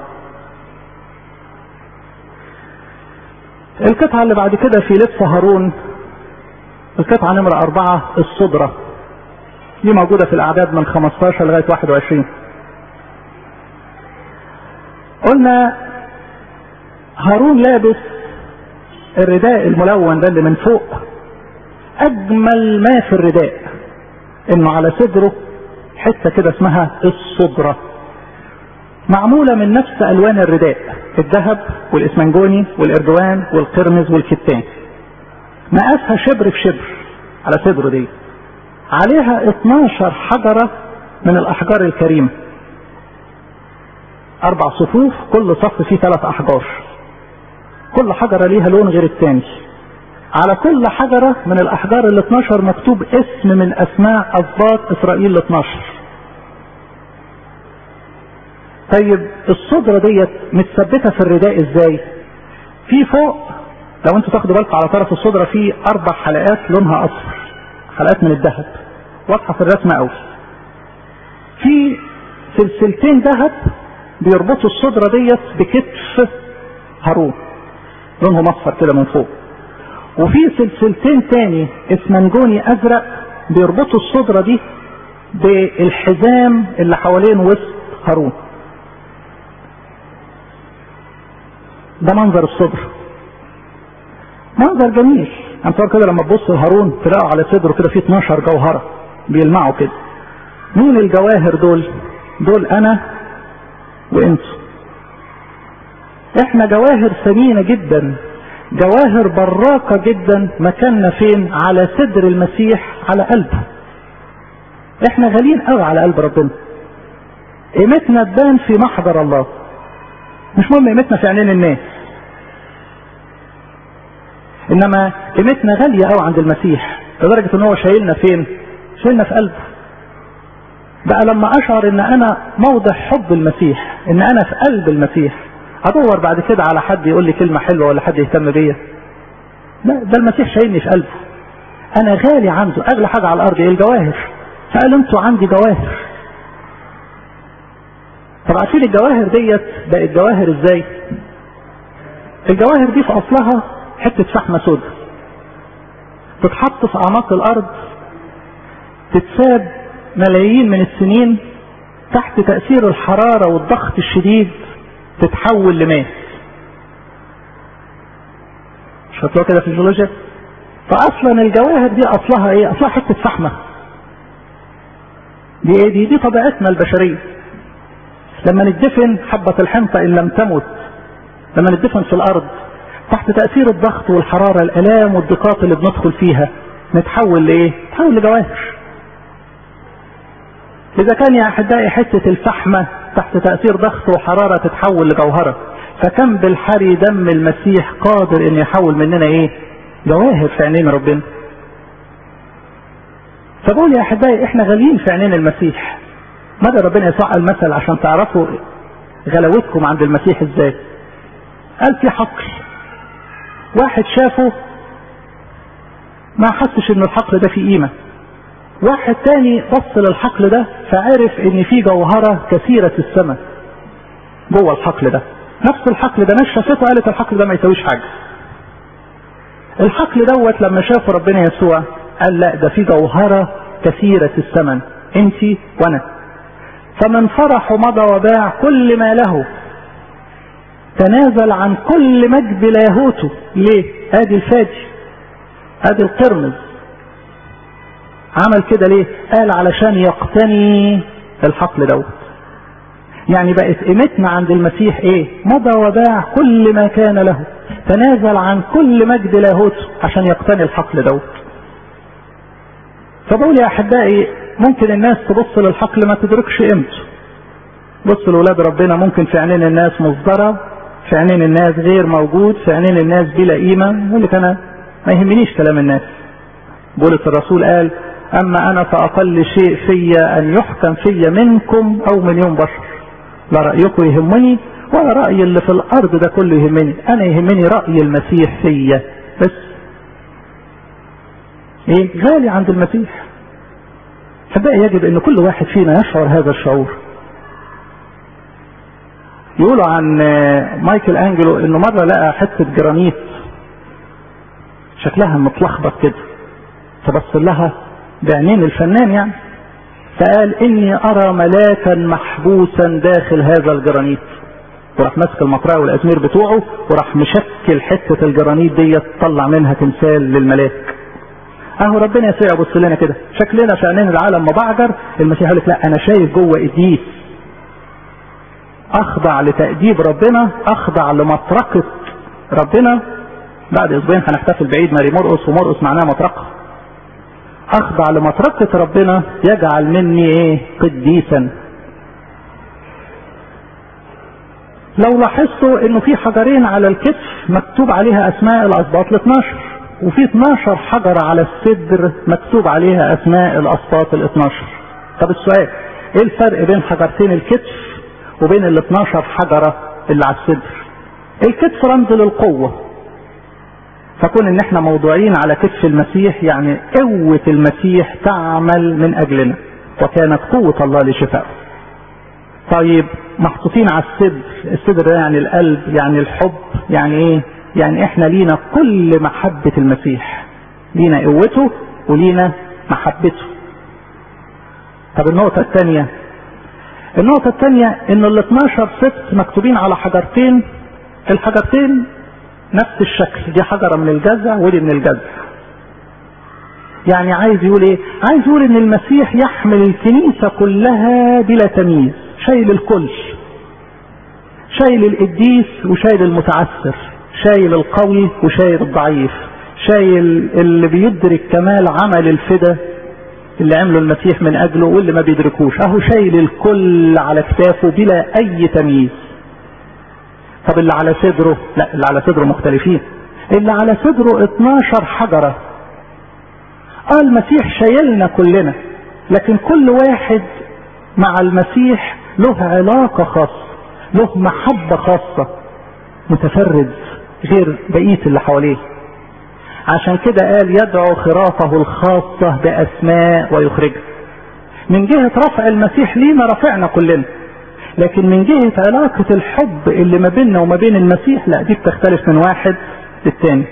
القطعة اللي بعد كده في لبس هارون القطعة نمرة أربعة الصدرة دي موجودة في الأعداد من 15 لغاية 21 قلنا هارون لابس الرداء الملون ده اللي من فوق أجمل ما في الرداء إنه على صدره حتة كده اسمها الصدرة معمولة من نفس ألوان الرداء الذهب والإسمنجوني والإردوان والقرمز والكتان مقاسها شبر في شبر على صدره دي عليها 12 حجرة من الأحجار الكريمة أربع صفوف كل صف فيه ثلاث أحجار كل حجرة ليها لون غير الثاني على كل حجرة من الأحجار ال 12 مكتوب اسم من أسماء أسباط إسرائيل ال 12 طيب الصدرة ديت متثبتة في الرداء ازاي في فوق لو انتوا تاخدوا بالكم على طرف الصدرة في اربع حلقات لونها اصفر حلقات من الذهب واضحة في الرسمة قوي في سلسلتين ذهب بيربطوا الصدرة ديت بكتف هارون لونهم اصفر كده من فوق وفي سلسلتين تاني اسمنجوني ازرق بيربطوا الصدرة دي بالحزام اللي حوالين وسط هارون ده منظر الصدر منظر جميل انت كده لما تبص لهارون تلاقوا على صدره كده فيه 12 جوهره بيلمعوا كده مين الجواهر دول دول انا وانتوا احنا جواهر ثمينه جدا جواهر براقه جدا مكاننا فين على صدر المسيح على قلبه احنا غاليين قوي على قلب ربنا قيمتنا تبان في محضر الله مش مهم قيمتنا في عينين الناس انما قيمتنا غالية قوي عند المسيح لدرجة ان هو شايلنا فين شايلنا في قلبه بقى لما اشعر ان انا موضع حب المسيح ان انا في قلب المسيح ادور بعد كده على حد يقول لي كلمة حلوة ولا حد يهتم بيا لا ده المسيح شايلني في قلبه انا غالي عنده اغلى حاجة على الارض ايه الجواهر فقال انتوا عندي جواهر طب عارفين الجواهر ديت بقت جواهر ازاي الجواهر دي في اصلها حتة فحمة سودة تتحط في اعماق الارض تتساب ملايين من السنين تحت تأثير الحرارة والضغط الشديد تتحول لماء مش هتلاقوا كده في الجيولوجيا فاصلا الجواهر دي اصلها ايه اصلها حتة فحمة دي ايه دي دي طبيعتنا البشرية لما ندفن حبة الحنطة ان لم تمت لما ندفن في الارض تحت تأثير الضغط والحرارة الالام والضيقات اللي بندخل فيها نتحول لايه نتحول لجواهر اذا كان يا احبائي حتة الفحمة تحت تأثير ضغط وحرارة تتحول لجوهرة فكم بالحري دم المسيح قادر ان يحول مننا ايه جواهر في عينين ربنا فبقول يا احبائي احنا غاليين في عينين المسيح ماذا ربنا يسوع قال مثل عشان تعرفوا غلاوتكم عند المسيح ازاي قال في حقل واحد شافه ما حسش ان الحقل ده فيه قيمة واحد تاني بص للحقل ده فعرف ان في جوهرة كثيرة السماء جوه الحقل ده نفس الحقل ده ناس شافته قالت الحقل ده ما يسويش حاجة الحقل دوت لما شافه ربنا يسوع قال لا ده في جوهرة كثيرة الثمن انت وانا فمن فرح مضى وباع كل ما له تنازل عن كل مجد لاهوته ليه ادي الفادي ادي القرمز عمل كده ليه قال علشان يقتني الحقل دوت يعني بقت قيمتنا عند المسيح ايه مضى وباع كل ما كان له تنازل عن كل مجد لاهوته عشان يقتني الحقل دوت فبقول يا احبائي ممكن الناس تبص للحقل ما تدركش قيمته بص لولاد ربنا ممكن في عينين الناس مصدرة في عينين الناس غير موجود في عينين الناس بلا قيمة يقول لك انا ما يهمنيش كلام الناس بولس الرسول قال اما انا فاقل شيء فيا ان يحكم فيا منكم او من يوم بشر لا رايكم يهمني ولا راي اللي في الارض ده كله يهمني انا يهمني راي المسيح فيا بس ايه غالي عند المسيح فبقى يجب ان كل واحد فينا يشعر هذا الشعور يقولوا عن مايكل انجلو انه مره لقى حته جرانيت شكلها متلخبط كده فبص لها بعينين الفنان يعني فقال اني ارى ملاكا محبوسا داخل هذا الجرانيت وراح ماسك المقرأة والازمير بتوعه وراح مشكل حتة الجرانيت ديت طلع منها تمثال للملاك اهو ربنا يسوع يبص لنا كده شكلنا في عينين العالم مبعجر المسيح يقول لك لا انا شايف جوه اديس اخضع لتأديب ربنا اخضع لمطرقة ربنا بعد اسبوعين هنحتفل بعيد ماري مرقص ومرقص معناه مطرقة اخضع لمطرقة ربنا يجعل مني ايه قديسا لو لاحظتوا انه في حجرين على الكتف مكتوب عليها اسماء الاسباط ال 12 وفي 12 حجرة على الصدر مكتوب عليها اسماء الاسباط ال 12 طب السؤال ايه الفرق بين حجرتين الكتف وبين ال 12 حجرة اللي على الصدر الكتف رمز للقوة فكون ان احنا موضوعين على كتف المسيح يعني قوة المسيح تعمل من اجلنا وكانت قوة الله لشفائه طيب محطوطين على الصدر الصدر ده يعني القلب يعني الحب يعني ايه يعني احنا لينا كل محبة المسيح لينا قوته ولينا محبته طب النقطة الثانية النقطة الثانية ان ال 12 ست مكتوبين على حجرتين الحجرتين نفس الشكل دي حجرة من الجزع ودي من الجزع يعني عايز يقول ايه عايز يقول ان المسيح يحمل الكنيسة كلها بلا تمييز شايل الكل شايل القديس وشايل المتعسر شايل القوي وشايل الضعيف شايل اللي بيدرك كمال عمل الفدا اللي عمله المسيح من اجله واللي ما بيدركوش اهو شايل الكل على كتافه بلا اي تمييز طب اللي على صدره لا اللي على صدره مختلفين اللي على صدره 12 حجرة اه المسيح شايلنا كلنا لكن كل واحد مع المسيح له علاقة خاصة له محبة خاصة متفرد غير بقية اللي حواليه عشان كده قال يدعو خرافه الخاصة بأسماء ويخرجها من جهة رفع المسيح لينا رفعنا كلنا لكن من جهة علاقة الحب اللي ما بيننا وما بين المسيح لا دي بتختلف من واحد للتاني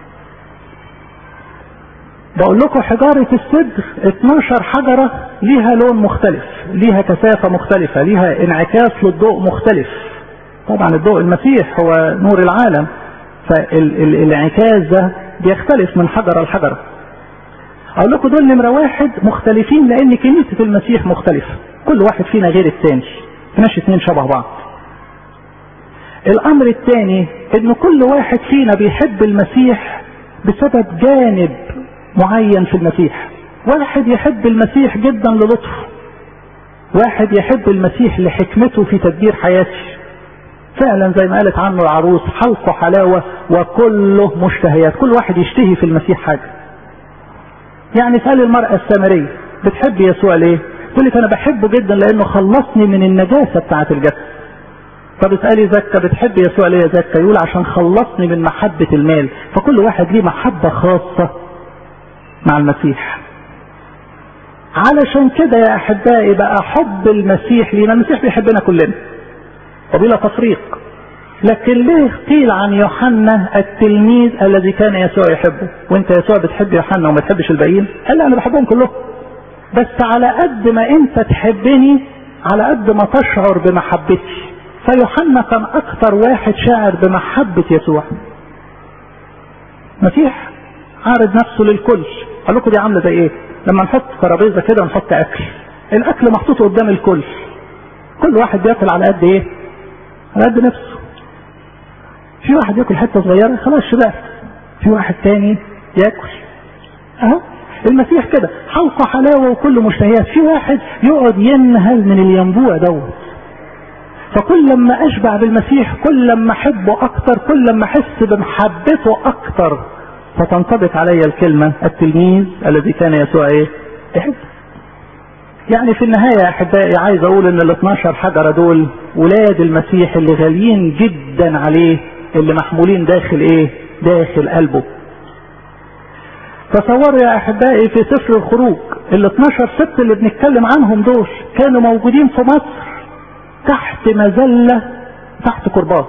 بقول لكم حجارة الصدر 12 حجرة ليها لون مختلف ليها كثافة مختلفة ليها انعكاس للضوء مختلف طبعا الضوء المسيح هو نور العالم فالانعكاس ده بيختلف من حجرة لحجرة اقول لكم دول نمرة واحد مختلفين لان كنيسة المسيح مختلفة كل واحد فينا غير التاني مش اتنين شبه بعض الامر الثاني ان كل واحد فينا بيحب المسيح بسبب جانب معين في المسيح واحد يحب المسيح جدا للطفه واحد يحب المسيح لحكمته في تدبير حياته فعلا زي ما قالت عنه العروس حلقه حلاوة وكله مشتهيات كل واحد يشتهي في المسيح حاجة يعني اسألي المرأة السامرية بتحب يسوع ليه؟ تقول لك انا بحبه جدا لانه خلصني من النجاسة بتاعة الجسد طب اسألي زكا بتحب يسوع ليه يا زكا يقول عشان خلصني من محبة المال فكل واحد ليه محبة خاصة مع المسيح علشان كده يا احبائي بقى حب المسيح لينا المسيح بيحبنا كلنا وبلا تفريق لكن ليه قيل عن يوحنا التلميذ الذي كان يسوع يحبه وانت يسوع بتحب يوحنا وما تحبش الباقيين قال انا بحبهم كلهم بس على قد ما انت تحبني على قد ما تشعر بمحبتي فيوحنا كان اكثر واحد شاعر بمحبة يسوع مسيح عارض نفسه للكل قال لكم دي عامله زي ايه لما نحط ترابيزه كده ونحط اكل الاكل محطوط قدام الكل كل واحد بياكل على قد ايه على قد نفسه في واحد ياكل حته صغيره خلاص شبعت في واحد تاني ياكل اهو المسيح كده حلقه حلاوه وكل مشتهيات في واحد يقعد ينهل من الينبوع دوت فكل لما اشبع بالمسيح كل لما احبه اكتر كل لما احس بمحبته اكتر فتنطبق علي الكلمة التلميذ الذي كان يسوع ايه يحب يعني في النهاية يا احبائي عايز اقول ان ال 12 حجرة دول ولاد المسيح اللي غاليين جدا عليه اللي محمولين داخل ايه داخل قلبه تصوروا يا احبائي في سفر الخروج ال 12 ست اللي بنتكلم عنهم دول كانوا موجودين في مصر تحت مذلة تحت كرباج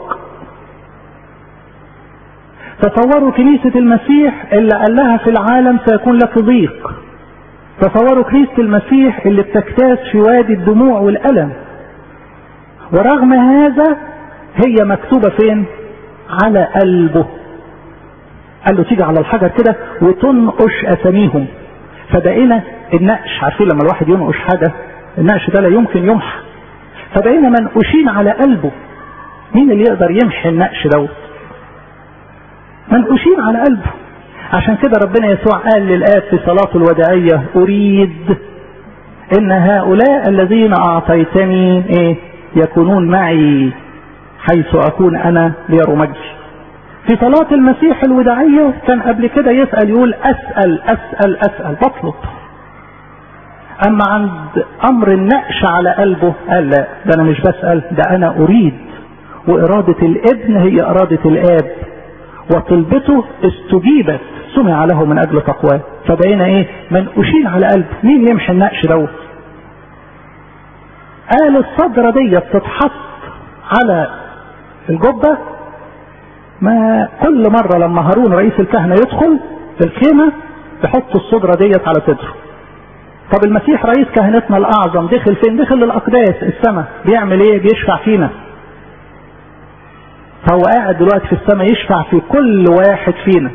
تصوروا كنيسة المسيح اللي قال لها في العالم سيكون لك ضيق تصوروا كنيسة المسيح اللي بتجتاز في وادي الدموع والألم ورغم هذا هي مكتوبة فين على قلبه قال له تيجي على الحجر كده وتنقش أساميهم فبقينا النقش عارفين لما الواحد ينقش حاجة النقش ده لا يمكن يمحى فبقينا منقوشين على قلبه مين اللي يقدر يمحي النقش دوت منقوشين على قلبه عشان كده ربنا يسوع قال للآب في صلاة الوداعية أريد إن هؤلاء الذين أعطيتني إيه يكونون معي حيث أكون أنا ليروا مجدي في صلاة المسيح الوداعية كان قبل كده يسأل يقول أسأل أسأل أسأل بطلب أما عند أمر النقش على قلبه قال لا ده أنا مش بسأل ده أنا أريد وإرادة الابن هي إرادة الآب وطلبته استجيبت سمع له من اجل تقواه فبقينا ايه منقوشين على قلب مين يمحي النقش دوت قال الصدرة دي بتتحط على الجبة ما كل مرة لما هارون رئيس الكهنة يدخل في الخيمة يحط الصدرة ديت على صدره طب المسيح رئيس كهنتنا الاعظم دخل فين دخل للاقداس السماء بيعمل ايه بيشفع فينا فهو قاعد دلوقتي في السماء يشفع في كل واحد فينا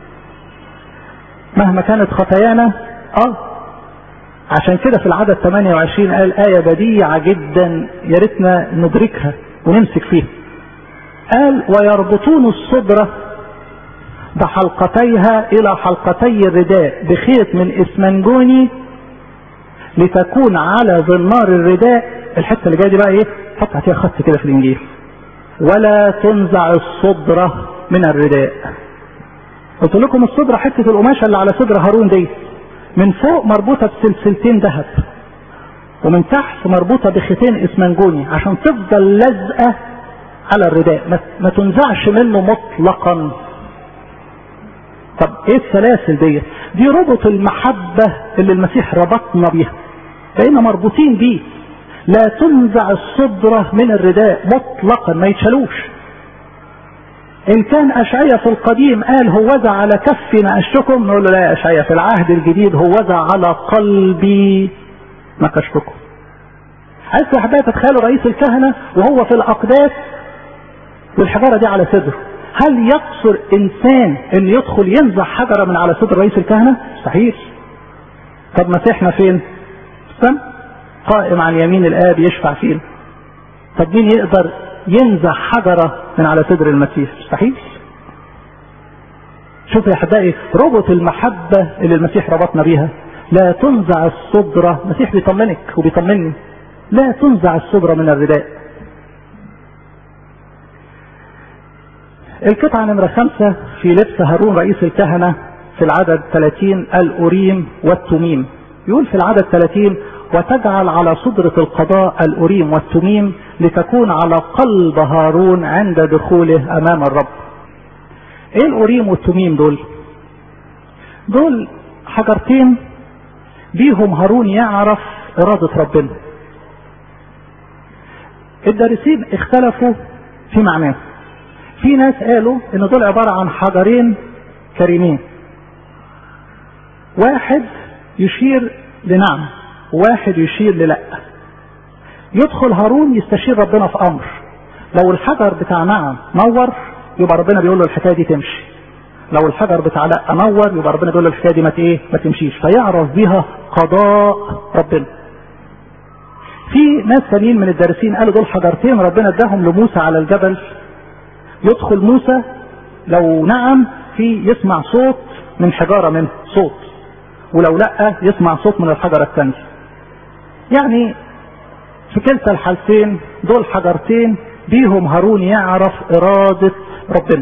مهما كانت خطايانا اه عشان كده في العدد 28 قال آية بديعة جدا يا ريتنا ندركها ونمسك فيها قال ويربطون الصدرة بحلقتيها إلى حلقتي الرداء بخيط من إسمنجوني لتكون على ظنار الرداء الحتة اللي جاية دي بقى إيه حط فيها خط كده في الإنجيل ولا تنزع الصدرة من الرداء قلت لكم الصدرة حتة القماشة اللي على صدر هارون دي من فوق مربوطة بسلسلتين ذهب ومن تحت مربوطة بخيطين اسمنجوني عشان تفضل لازقة على الرداء ما تنزعش منه مطلقا طب ايه السلاسل دي دي ربط المحبة اللي المسيح ربطنا بيها بقينا مربوطين بيه لا تنزع الصدرة من الرداء مطلقا ما يتشالوش ان كان اشعيا في القديم قال هوذا على كفي نقشتكم نقول له لا يا اشعيا في العهد الجديد هوذا على قلبي نقشتكم عايز يا حبايبي تتخيلوا رئيس الكهنة وهو في الاقداس والحجارة دي على صدره هل يقصر انسان ان يدخل ينزع حجرة من على صدر رئيس الكهنة مستحيل طب مسيحنا فين السم قائم عن يمين الاب يشفع فينا طب مين يقدر ينزع حجرة من على صدر المسيح مستحيل شوف يا احبائي ربط المحبة اللي المسيح ربطنا بيها لا تنزع الصدرة المسيح بيطمنك وبيطمني لا تنزع الصدرة من الرداء القطعة نمرة خمسة في لبس هارون رئيس الكهنة في العدد 30 الأوريم والتميم يقول في العدد 30 وتجعل على صدرة القضاء الأوريم والتميم لتكون على قلب هارون عند دخوله أمام الرب ايه الأوريم والتميم دول دول حجرتين بيهم هارون يعرف إرادة ربنا الدارسين اختلفوا في معناه في ناس قالوا ان دول عبارة عن حجرين كريمين واحد يشير لنعم واحد يشير للا يدخل هارون يستشير ربنا في امر لو الحجر بتاع نعم نور يبقى ربنا بيقول له الحكايه دي تمشي لو الحجر بتاع لا نور يبقى ربنا بيقول له الحكايه دي ما ايه ما تمشيش فيعرف بيها قضاء ربنا في ناس ثانيين من الدارسين قالوا دول حجرتين ربنا اداهم لموسى على الجبل يدخل موسى لو نعم في يسمع صوت من حجارة منه صوت ولو لا يسمع صوت من الحجرة الثانية يعني في كلتا الحالتين دول حجرتين بيهم هارون يعرف إرادة ربنا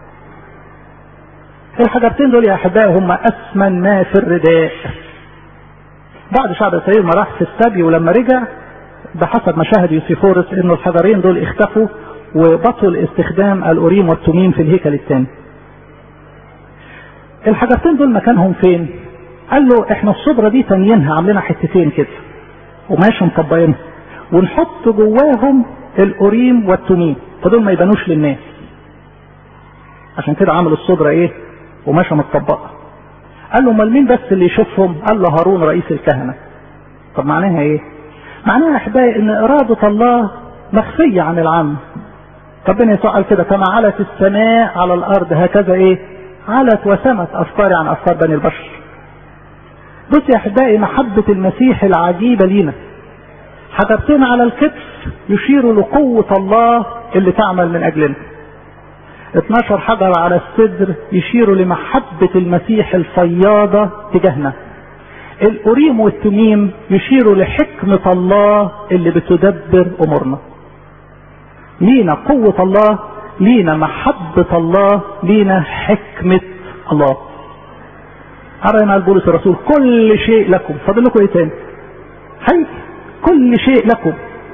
الحجرتين دول يا أحبائي هم أثمن ما في الرداء بعد شعب إسرائيل ما راح في السبي ولما رجع بحسب مشاهد يوسيفورس انه الحجرين دول اختفوا وبطل استخدام الأوريم والتميم في الهيكل الثاني الحجرتين دول مكانهم فين قال له احنا الصبرة دي تانيينها عاملينها حتتين كده وماشي مطبقينها ونحط جواهم الأوريم والتميم فدول ما يبانوش للناس عشان كده عمل الصبرة ايه وماشي متطبقة قال له امال مين بس اللي يشوفهم قال له هارون رئيس الكهنة طب معناها ايه معناها احبائي ان ارادة الله مخفية عن العام ربنا يسوع قال كده كما علت السماء على الارض هكذا ايه علت وسمت افكاري عن افكار بني البشر بص يا احبائي محبة المسيح العجيبة لينا حجرتين على الكتف يشير لقوة الله اللي تعمل من اجلنا 12 حجر على الصدر يشير لمحبة المسيح الفياضة تجاهنا الأوريم والتميم يشيروا لحكمة الله اللي بتدبر أمورنا لينا قوة الله لينا محبة الله لينا حكمة الله أرى قال بولس الرسول كل شيء لكم فاضل لكم ايه تاني حي كل شيء لكم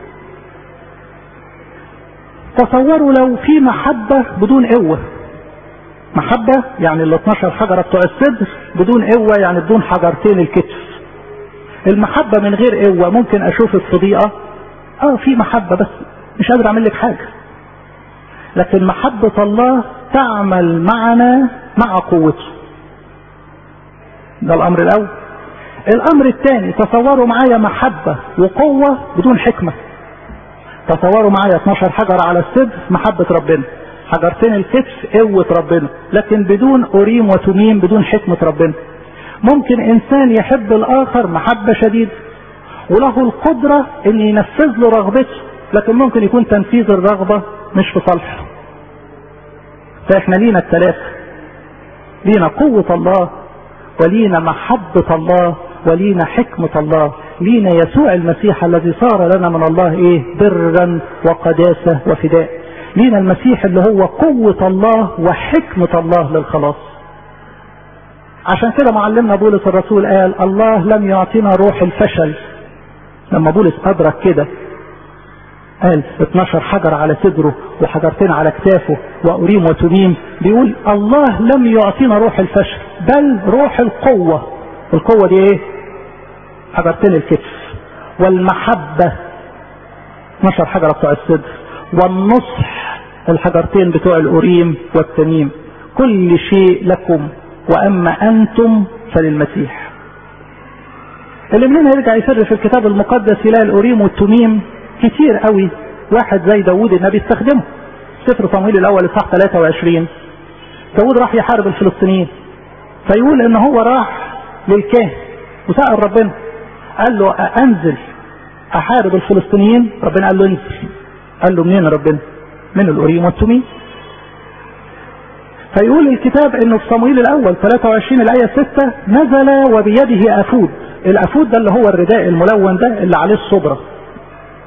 تصوروا لو في محبة بدون قوة محبة يعني ال 12 حجرة بتوع الصدر بدون قوة يعني بدون حجرتين الكتف المحبة من غير قوة ممكن اشوفك في ضيقة اه في محبة بس مش قادر اعمل لك حاجة لكن محبة الله تعمل معنا مع قوته ده الامر الاول الامر الثاني تصوروا معايا محبة وقوة بدون حكمة تصوروا معايا 12 حجر على الصدر محبة ربنا حجرتين الكتف قوة ربنا لكن بدون أوريم وتميم بدون حكمة ربنا ممكن إنسان يحب الآخر محبة شديدة وله القدرة إن ينفذ له رغبته لكن ممكن يكون تنفيذ الرغبة مش في صالحه فإحنا لينا الثلاثة لينا قوة الله ولينا محبة الله ولينا حكمة الله لينا يسوع المسيح الذي صار لنا من الله ايه برا وقداسة وفداء لينا المسيح اللي هو قوة الله وحكمة الله للخلاص عشان كده معلمنا بولس الرسول قال الله لم يعطينا روح الفشل لما بولس أدرك كده قال 12 حجر على صدره وحجرتين على كتافه وأريم وتميم بيقول الله لم يعطينا روح الفشل بل روح القوة القوة دي ايه حجرتين الكتف والمحبة 12 حجرة بتوع الصدر والنصح الحجرتين بتوع الأوريم والتميم كل شيء لكم وأما أنتم فللمسيح اللي مننا يرجع يسر في الكتاب المقدس يلاقي الأوريم والتميم كتير قوي واحد زي داوود النبي استخدمه سفر صمويل الأول إصحاح 23 داوود راح يحارب الفلسطينيين فيقول ان هو راح للكاهن وسأل ربنا قال له انزل احارب الفلسطينيين ربنا قال له انزل قال له منين ربنا من الأوريم والتميم فيقول الكتاب انه في صمويل الاول 23 الايه 6 نزل وبيده افود الافود ده اللي هو الرداء الملون ده اللي عليه الصبرة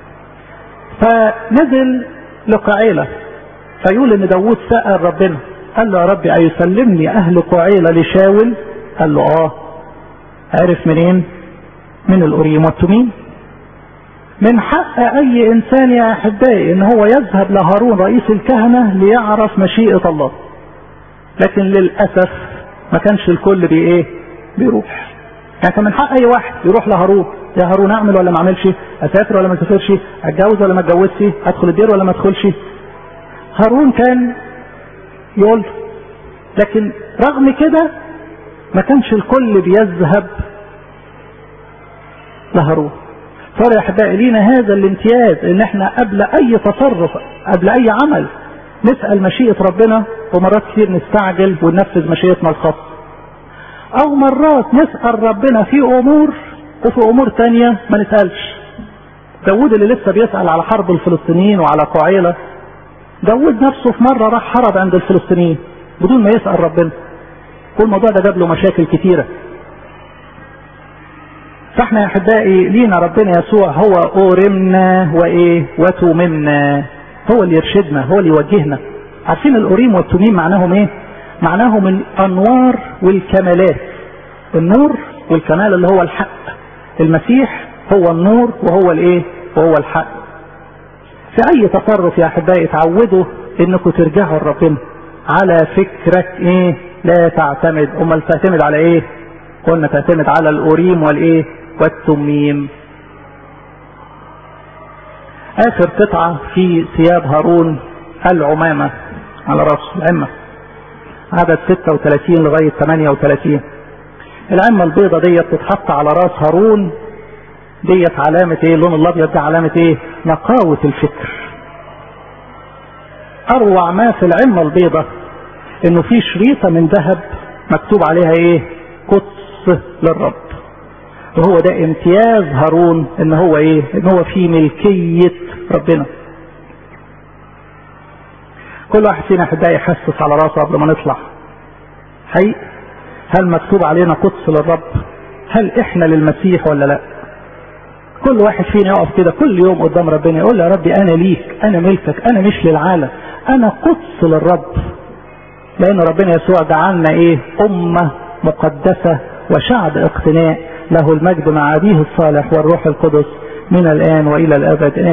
فنزل لقعيلة فيقول ان داوود سأل ربنا قال له يا رب أيسلمني أهل قعيلة لشاول قال له آه عرف منين من الأوريم والتميم من حق أي إنسان يا أحبائي إن هو يذهب لهارون رئيس الكهنة ليعرف مشيئة الله لكن للأسف ما كانش الكل بي إيه بيروح يعني كان من حق أي واحد يروح لهارون يا هارون أعمل ولا ما أعملش أسافر ولا ما أسافرش أتجوز ولا ما أتجوزش أدخل الدير ولا ما أدخلش هارون كان يقول لكن رغم كده ما كانش الكل بيذهب لهارون صار يا احبائي لينا هذا الامتياز ان احنا قبل اي تصرف قبل اي عمل نسال مشيئه ربنا ومرات كتير نستعجل وننفذ مشيئتنا الخاصه او مرات نسال ربنا في امور وفي امور تانية ما نسالش داود اللي لسه بيسال على حرب الفلسطينيين وعلى قعيله داود نفسه في مره راح حرب عند الفلسطينيين بدون ما يسال ربنا والموضوع ده جاب له مشاكل كتيره فاحنا يا احبائي لينا ربنا يسوع هو اورمنا وايه وتممنا هو اللي يرشدنا هو اللي يوجهنا عارفين الاوريم والتميم معناهم ايه معناهم الانوار والكمالات النور والكمال اللي هو الحق المسيح هو النور وهو الايه وهو الحق في اي تصرف يا احبائي تعودوا انكم ترجعوا لربنا على فكرك ايه لا تعتمد امال تعتمد على ايه قلنا تعتمد على الاوريم والايه والتميم اخر قطعة في ثياب هارون العمامة على رأسه العمة عدد 36 لغاية 38 العمة البيضة ديت تتحط على راس هارون ديت علامة ايه اللون الابيض ده علامة ايه نقاوة الفكر اروع ما في العمة البيضة انه في شريطة من ذهب مكتوب عليها ايه قدس للرب وهو ده امتياز هارون ان هو ايه ان هو في ملكية ربنا كل واحد فينا احبائي يحسس على راسه قبل ما نطلع حقيقي هل مكتوب علينا قدس للرب هل احنا للمسيح ولا لا كل واحد فينا يقف كده كل يوم قدام ربنا يقول يا ربي انا ليك انا ملكك انا مش للعالم انا قدس للرب لان ربنا يسوع جعلنا ايه امه مقدسه وشعب اقتناء له المجد مع ابيه الصالح والروح القدس من الان والى الابد